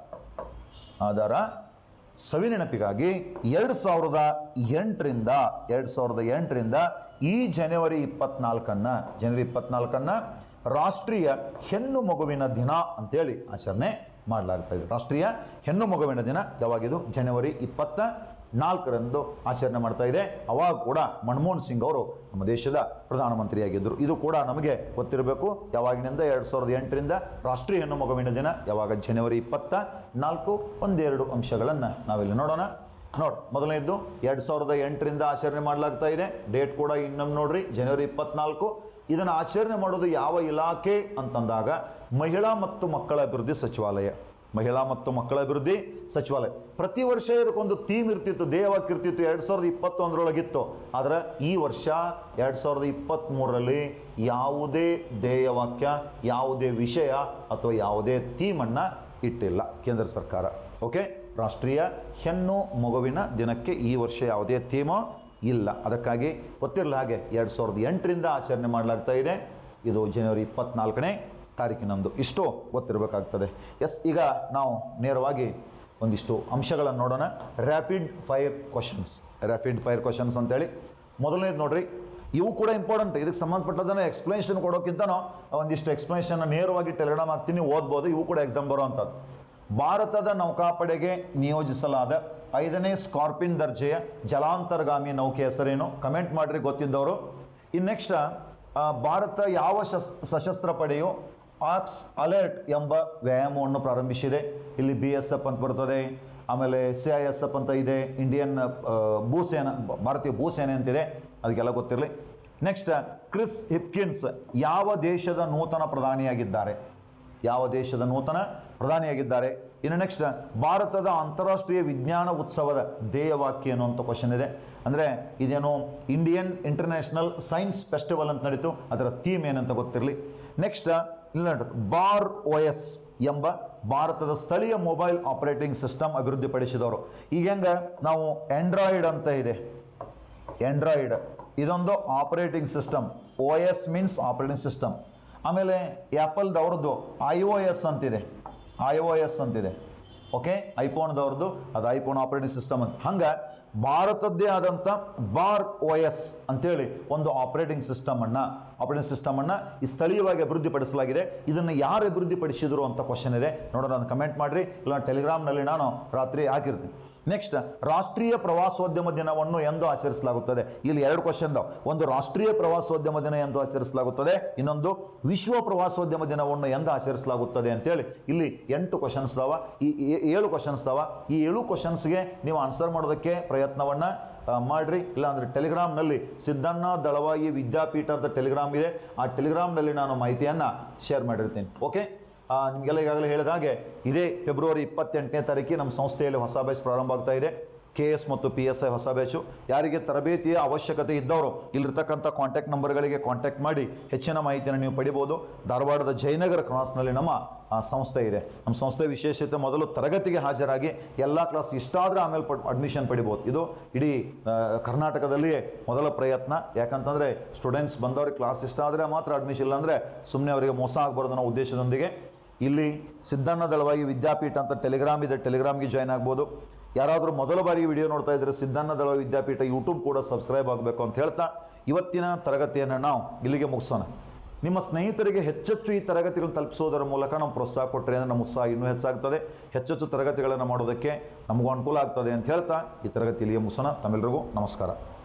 ಅದರ ಸವಿನೆನಪಿಗಾಗಿ ಎರಡು ಸಾವಿರದ ಎಂಟರಿಂದ ಎರಡು ಸಾವಿರದ ಎಂಟರಿಂದ ಈ ಜನವರಿ ಇಪ್ಪತ್ನಾಲ್ಕನ್ನು ಜನವರಿ ಇಪ್ಪತ್ನಾಲ್ಕನ್ನು ರಾಷ್ಟ್ರೀಯ ಹೆಣ್ಣು ಮಗುವಿನ ದಿನ ಅಂತೇಳಿ ಆಚರಣೆ ಮಾಡಲಾಗ್ತಾ ಇದೆ ರಾಷ್ಟ್ರೀಯ ಹೆಣ್ಣು ಮಗುವಿನ ದಿನ ಯಾವಾಗಿದು ಜನವರಿ ಇಪ್ಪತ್ತ ನಾಲ್ಕರಂದು ಆಚರಣೆ ಮಾಡ್ತಾ ಇದೆ ಅವಾಗ ಕೂಡ ಮನಮೋಹನ್ ಸಿಂಗ್ ಅವರು ನಮ್ಮ ದೇಶದ ಪ್ರಧಾನಮಂತ್ರಿಯಾಗಿದ್ದರು ಇದು ಕೂಡ ನಮಗೆ ಗೊತ್ತಿರಬೇಕು ಯಾವಾಗಿನಿಂದ ಎರಡು ಸಾವಿರದ ಎಂಟರಿಂದ ರಾಷ್ಟ್ರೀಯ ಹೆಣ್ಣು ಮಗುವಿನ ದಿನ ಯಾವಾಗ ಜನವರಿ ಇಪ್ಪತ್ತ ನಾಲ್ಕು ಒಂದೆರಡು ಅಂಶಗಳನ್ನು ನಾವಿಲ್ಲಿ ನೋಡೋಣ ನೋಡಿ ಮೊದಲನೇದ್ದು ಎರಡು ಸಾವಿರದ ಎಂಟರಿಂದ ಆಚರಣೆ ಮಾಡಲಾಗ್ತಾ ಇದೆ ಡೇಟ್ ಕೂಡ ಇನ್ನೊಮ್ಮೆ ನೋಡ್ರಿ ಜನವರಿ ಇಪ್ಪತ್ನಾಲ್ಕು ಇದನ್ನು ಆಚರಣೆ ಮಾಡೋದು ಯಾವ ಇಲಾಖೆ ಅಂತಂದಾಗ ಮಹಿಳಾ ಮತ್ತು ಮಕ್ಕಳ ಅಭಿವೃದ್ಧಿ ಸಚಿವಾಲಯ ಮಹಿಳಾ ಮತ್ತು ಮಕ್ಕಳ ಅಭಿವೃದ್ಧಿ ಸಚಿವಾಲಯ ಪ್ರತಿ ವರ್ಷ ಇದಕ್ಕೊಂದು ಥೀಮ್ ಇರ್ತಿತ್ತು ಧ್ಯೇಯವಾಕ್ಯ ಇರ್ತಿತ್ತು ಎರಡು ಸಾವಿರದ ಇಪ್ಪತ್ತೊಂದರೊಳಗಿತ್ತು ಆದರೆ ಈ ವರ್ಷ ಎರಡು ಸಾವಿರದ ಇಪ್ಪತ್ತ್ಮೂರರಲ್ಲಿ ಯಾವುದೇ ಧ್ಯೇಯವಾಕ್ಯ ಯಾವುದೇ ವಿಷಯ ಅಥವಾ ಯಾವುದೇ ಥೀಮನ್ನು ಇಟ್ಟಿಲ್ಲ ಕೇಂದ್ರ ಸರ್ಕಾರ ಓಕೆ ರಾಷ್ಟ್ರೀಯ ಹೆಣ್ಣು ಮಗುವಿನ ದಿನಕ್ಕೆ ಈ ವರ್ಷ ಯಾವುದೇ ಥೀಮು ಇಲ್ಲ ಅದಕ್ಕಾಗಿ ಗೊತ್ತಿರಲ್ಲ ಹಾಗೆ ಎರಡು ಸಾವಿರದ ಎಂಟರಿಂದ ಆಚರಣೆ ಮಾಡಲಾಗ್ತಾ ಇದೆ ಇದು ಜನವರಿ ಇಪ್ಪತ್ನಾಲ್ಕನೇ ತಾರೀಕಿನಂದು ಇಷ್ಟು ಗೊತ್ತಿರಬೇಕಾಗ್ತದೆ ಎಸ್ ಈಗ ನಾವು ನೇರವಾಗಿ ಒಂದಿಷ್ಟು ಅಂಶಗಳನ್ನು ನೋಡೋಣ rapid fire questions rapid fire questions ಅಂತೇಳಿ ಮೊದಲನೇದು ನೋಡ್ರಿ ಇವು ಕೂಡ ಇಂಪಾರ್ಟೆಂಟ್ ಇದಕ್ಕೆ ಸಂಬಂಧಪಟ್ಟದನ್ನು ಎಕ್ಸ್ಪ್ಲನೇಷನ್ ಕೊಡೋಕ್ಕಿಂತನೂ ಒಂದಿಷ್ಟು ಎಕ್ಸ್ಪ್ಲನೇಷನ್ ನೇರವಾಗಿ ಟೆಲಿಗ್ರಾಮ್ ಹಾಕ್ತೀನಿ ಓದ್ಬೋದು ಇವು ಕೂಡ ಎಕ್ಸಾಮ್ ಬರುವಂಥದ್ದು ಭಾರತದ ನೌಕಾಪಡೆಗೆ ನಿಯೋಜಿಸಲಾದ ಐದನೇ ಸ್ಕಾರ್ಪಿನ್ ದರ್ಜೆಯ ಜಲಾಂತರ್ಗಾಮಿ ನೌಕೆ ಹೆಸರೇನು ಕಮೆಂಟ್ ಮಾಡಿರಿ ಗೊತ್ತಿದ್ದವರು ಇನ್ನು ನೆಕ್ಸ್ಟ್ ಭಾರತ ಯಾವ ಶಸ್ ಸಶಸ್ತ್ರ ಪಡೆಯು ಆಪ್ಸ್ ಅಲರ್ಟ್ ಎಂಬ ವ್ಯಾಯಾಮವನ್ನು ಪ್ರಾರಂಭಿಸಿದೆ ಇಲ್ಲಿ ಬಿ ಎಸ್ ಎಫ್ ಅಂತ ಬರ್ತದೆ ಆಮೇಲೆ ಸಿ ಐ ಎಸ್ ಎಫ್ ಅಂತ ಇದೆ ಇಂಡಿಯನ್ ಆ, ಭೂಸೇನಾ ಬ- ಭಾರತೀಯ ಭೂಸೇನೆ ಅಂತಿದೆ ಅದಕ್ಕೆಲ್ಲ ಗೊತ್ತಿರಲಿ ನೆಕ್ಸ್ಟ್ ಕ್ರಿಸ್ ಹಿಪ್ಕಿನ್ಸ್ ಯಾವ ದೇಶದ ನೂತನ ಪ್ರಧಾನಿಯಾಗಿದ್ದಾರೆ ಯಾವ ದೇಶದ ನೂತನ ಪ್ರಧಾನಿಯಾಗಿದ್ದಾರೆ ಇನ್ನು ನೆಕ್ಸ್ಟ್ ಭಾರತದ ಅಂತಾರಾಷ್ಟ್ರೀಯ ವಿಜ್ಞಾನ ಉತ್ಸವದ ಧ್ಯೇಯವಾಕ್ಯ ಏನು ಅಂತ ಕ್ವಶನ್ ಇದೆ ಅಂದರೆ ಇದೇನು ಇಂಡಿಯನ್ ಇಂಟರ್ನ್ಯಾಷನಲ್ ಸೈನ್ಸ್ ಫೆಸ್ಟಿವಲ್ ಅಂತ ನಡೀತು ಅದರ ಥೀಮ್ ಏನಂತ ಗೊತ್ತಿರಲಿ ನೆಕ್ಸ್ಟ್ ಇಲ್ಲ ನೋಡ್ರಿ ಬಾರ್ ಓ ಎಸ್ ಎಂಬ ಭಾರತದ ಸ್ಥಳೀಯ ಮೊಬೈಲ್ ಆಪರೇಟಿಂಗ್ ಸಿಸ್ಟಮ್ ಅಭಿವೃದ್ಧಿಪಡಿಸಿದವರು ಈಗ ಹೆಂಗೆ ನಾವು ಆಂಡ್ರಾಯ್ಡ್ ಅಂತ ಇದೆ ಆಂಡ್ರಾಯ್ಡ್ ಇದೊಂದು operating system O S means operating system ಆಮೇಲೆ ಆ್ಯಪಲ್ದವ್ರದ್ದು ಐ ಒ ಎಸ್ ಅಂತಿದೆ ಐ ಒ ಎಸ್ ಅಂತಿದೆ ಓಕೆ ಐಫೋನ್ದವ್ರದ್ದು ಅದು ಐಫೋನ್ ಆಪರೇಟಿಂಗ್ ಸಿಸ್ಟಮ್ ಅಂತ ಹಂಗೆ ಭಾರತದ್ದೇ ಆದಂಥ ಬಾರ್ ಒ ಎಸ್ ಅಂತೇಳಿ ಒಂದು ಆಪರೇಟಿಂಗ್ ಸಿಸ್ಟಮನ್ನು ಆಪರೇಟಿಂಗ್ ಸಿಸ್ಟಮನ್ನು ಈ ಸ್ಥಳೀಯವಾಗಿ ಅಭಿವೃದ್ಧಿಪಡಿಸಲಾಗಿದೆ ಇದನ್ನು ಯಾರು ಅಭಿವೃದ್ಧಿಪಡಿಸಿದ್ರು ಅಂತ ಕ್ವಶನ್ ಇದೆ ನೋಡೋಣ ನಾನು ಕಮೆಂಟ್ ಮಾಡಿರಿ ಇಲ್ಲ ಟೆಲಿಗ್ರಾಮ್ನಲ್ಲಿ ನಾನು ರಾತ್ರಿ ಹಾಕಿರ್ತೀನಿ ನೆಕ್ಸ್ಟ್ ರಾಷ್ಟ್ರೀಯ ಪ್ರವಾಸೋದ್ಯಮ ದಿನವನ್ನು ಎಂದು ಆಚರಿಸಲಾಗುತ್ತದೆ ಇಲ್ಲಿ ಎರಡು ಕ್ವಶನ್ ಇದಾವೆ ಒಂದು ರಾಷ್ಟ್ರೀಯ ಪ್ರವಾಸೋದ್ಯಮ ದಿನ ಎಂದು ಆಚರಿಸಲಾಗುತ್ತದೆ ಇನ್ನೊಂದು ವಿಶ್ವ ಪ್ರವಾಸೋದ್ಯಮ ದಿನವನ್ನು ಎಂದು ಆಚರಿಸಲಾಗುತ್ತದೆ ಅಂತೇಳಿ ಇಲ್ಲಿ ಎಂಟು ಕ್ವಶನ್ಸ್ ಇದಾವ ಈ ಏ- ಏಳು ಕ್ವಶನ್ಸ್ ಇದಾವ ಈ ಏಳು ಕ್ವಶನ್ಸ್ಗೆ ನೀವು ಆನ್ಸರ್ ಮಾಡೋದಕ್ಕೆ ಪ್ರಯತ್ನವನ್ನು ಮಾಡಿರಿ ಇಲ್ಲಾಂದರೆ ಟೆಲಿಗ್ರಾಮ್ನಲ್ಲಿ ಸಿದ್ದಣ್ಣ ದಳವಾಯಿ ವಿದ್ಯಾಪೀಠ ಅಂತ ಟೆಲಿಗ್ರಾಮ್ ಇದೆ ಆ ಟೆಲಿಗ್ರಾಮ್ನಲ್ಲಿ ನಾನು ಮಾಹಿತಿಯನ್ನು ಶೇರ್ ಮಾಡಿರ್ತೀನಿ ಓಕೆ ಆ, ನಿಮಗೆಲ್ಲ ಈಗಾಗಲೇ ಹೇಳಿದ ಹಾಗೆ ಇದೇ ಫೆಬ್ರವರಿ ಇಪ್ಪತ್ತೆಂಟನೇ ತಾರೀಕಿಗೆ ನಮ್ಮ ಸಂಸ್ಥೆಯಲ್ಲಿ ಹೊಸ ಬ್ಯಾಚ್ ಪ್ರಾರಂಭ ಆಗ್ತಾ ಇದೆ ಕೆ ಎಸ್ ಮತ್ತು ಪಿ ಎಸ್ ಐ ಹೊಸ ಬ್ಯಾಚು ಯಾರಿಗೆ ತರಬೇತಿಯ ಅವಶ್ಯಕತೆ ಇದ್ದವರು ಇಲ್ಲಿರ್ತಕ್ಕಂಥ ಕಾಂಟ್ಯಾಕ್ಟ್ ನಂಬರ್ಗಳಿಗೆ ಕಾಂಟ್ಯಾಕ್ಟ್ ಮಾಡಿ ಹೆಚ್ಚಿನ ಮಾಹಿತಿಯನ್ನು ನೀವು ಪಡಿಬೋದು ಧಾರವಾಡದ ಜಯನಗರ ಕ್ರಾಸ್ನಲ್ಲಿ ನಮ್ಮ ಆ, ಸಂಸ್ಥೆ ಇದೆ ನಮ್ಮ ಸಂಸ್ಥೆ ವಿಶೇಷತೆ ಮೊದಲು ತರಗತಿಗೆ ಹಾಜರಾಗಿ ಎಲ್ಲ ಕ್ಲಾಸ್ ಇಷ್ಟಾದರೆ ಆಮೇಲೆ ಪಡ್ ಅಡ್ಮಿಷನ್ ಪಡಿಬೋದು ಇದು ಇಡೀ ಆ, ಕರ್ನಾಟಕದಲ್ಲಿಯೇ ಮೊದಲ ಪ್ರಯತ್ನ ಯಾಕಂತಂದರೆ ಸ್ಟೂಡೆಂಟ್ಸ್ ಬಂದವ್ರಿಗೆ ಕ್ಲಾಸ್ ಇಷ್ಟ ಆದರೆ ಮಾತ್ರ ಅಡ್ಮಿಷನ್ ಇಲ್ಲಾಂದರೆ ಸುಮ್ಮನೆ ಅವರಿಗೆ ಮೋಸ ಆಗಬಾರ್ದು ಅನ್ನೋ ಉದ್ದೇಶದೊಂದಿಗೆ ಇಲ್ಲಿ ಸಿದ್ದಣ್ಣ ದಳವಾಯಿ ವಿದ್ಯಾಪೀಠ ಅಂತ ಟೆಲಿಗ್ರಾಮ್ ಇದೆ ಟೆಲಿಗ್ರಾಮ್ಗೆ ಜಾಯ್ನ್ ಆಗ್ಬೋದು ಯಾರಾದರೂ ಮೊದಲ ಬಾರಿಗೆ ವಿಡಿಯೋ ನೋಡ್ತಾ ಇದ್ದರೆ ಸಿದ್ದಣ್ಣ ದಳವಾಯಿ ವಿದ್ಯಾಪೀಠ ಯೂಟ್ಯೂಬ್ ಕೂಡ ಸಬ್ಸ್ಕ್ರೈಬ್ ಆಗಬೇಕು ಅಂತ ಹೇಳ್ತಾ ಇವತ್ತಿನ ತರಗತಿಯನ್ನು ನಾವು ಇಲ್ಲಿಗೆ ಮುಗಿಸೋಣ ನಿಮ್ಮ ಸ್ನೇಹಿತರಿಗೆ ಹೆಚ್ಚೆಚ್ಚು ಈ ತರಗತಿಗಳನ್ನು ತಲುಪಿಸೋದರ ಮೂಲಕ ನಾವು ಪ್ರೋತ್ಸಾಹ ಕೊಟ್ಟರೆ ಅಂದರೆ ನಮ್ಮ ಉತ್ಸಾಹ ಇನ್ನೂ ಹೆಚ್ಚಾಗ್ತದೆ ಹೆಚ್ಚೆಚ್ಚು ತರಗತಿಗಳನ್ನು ಮಾಡೋದಕ್ಕೆ ನಮಗೂ ಅನುಕೂಲ ಆಗ್ತದೆ ಅಂತ ಹೇಳ್ತಾ ಈ ತರಗತಿ ಇಲ್ಲಿಗೆ ಮುಗಿಸೋಣ ತಮ್ಮೆಲ್ಲರಿಗೂ ನಮಸ್ಕಾರ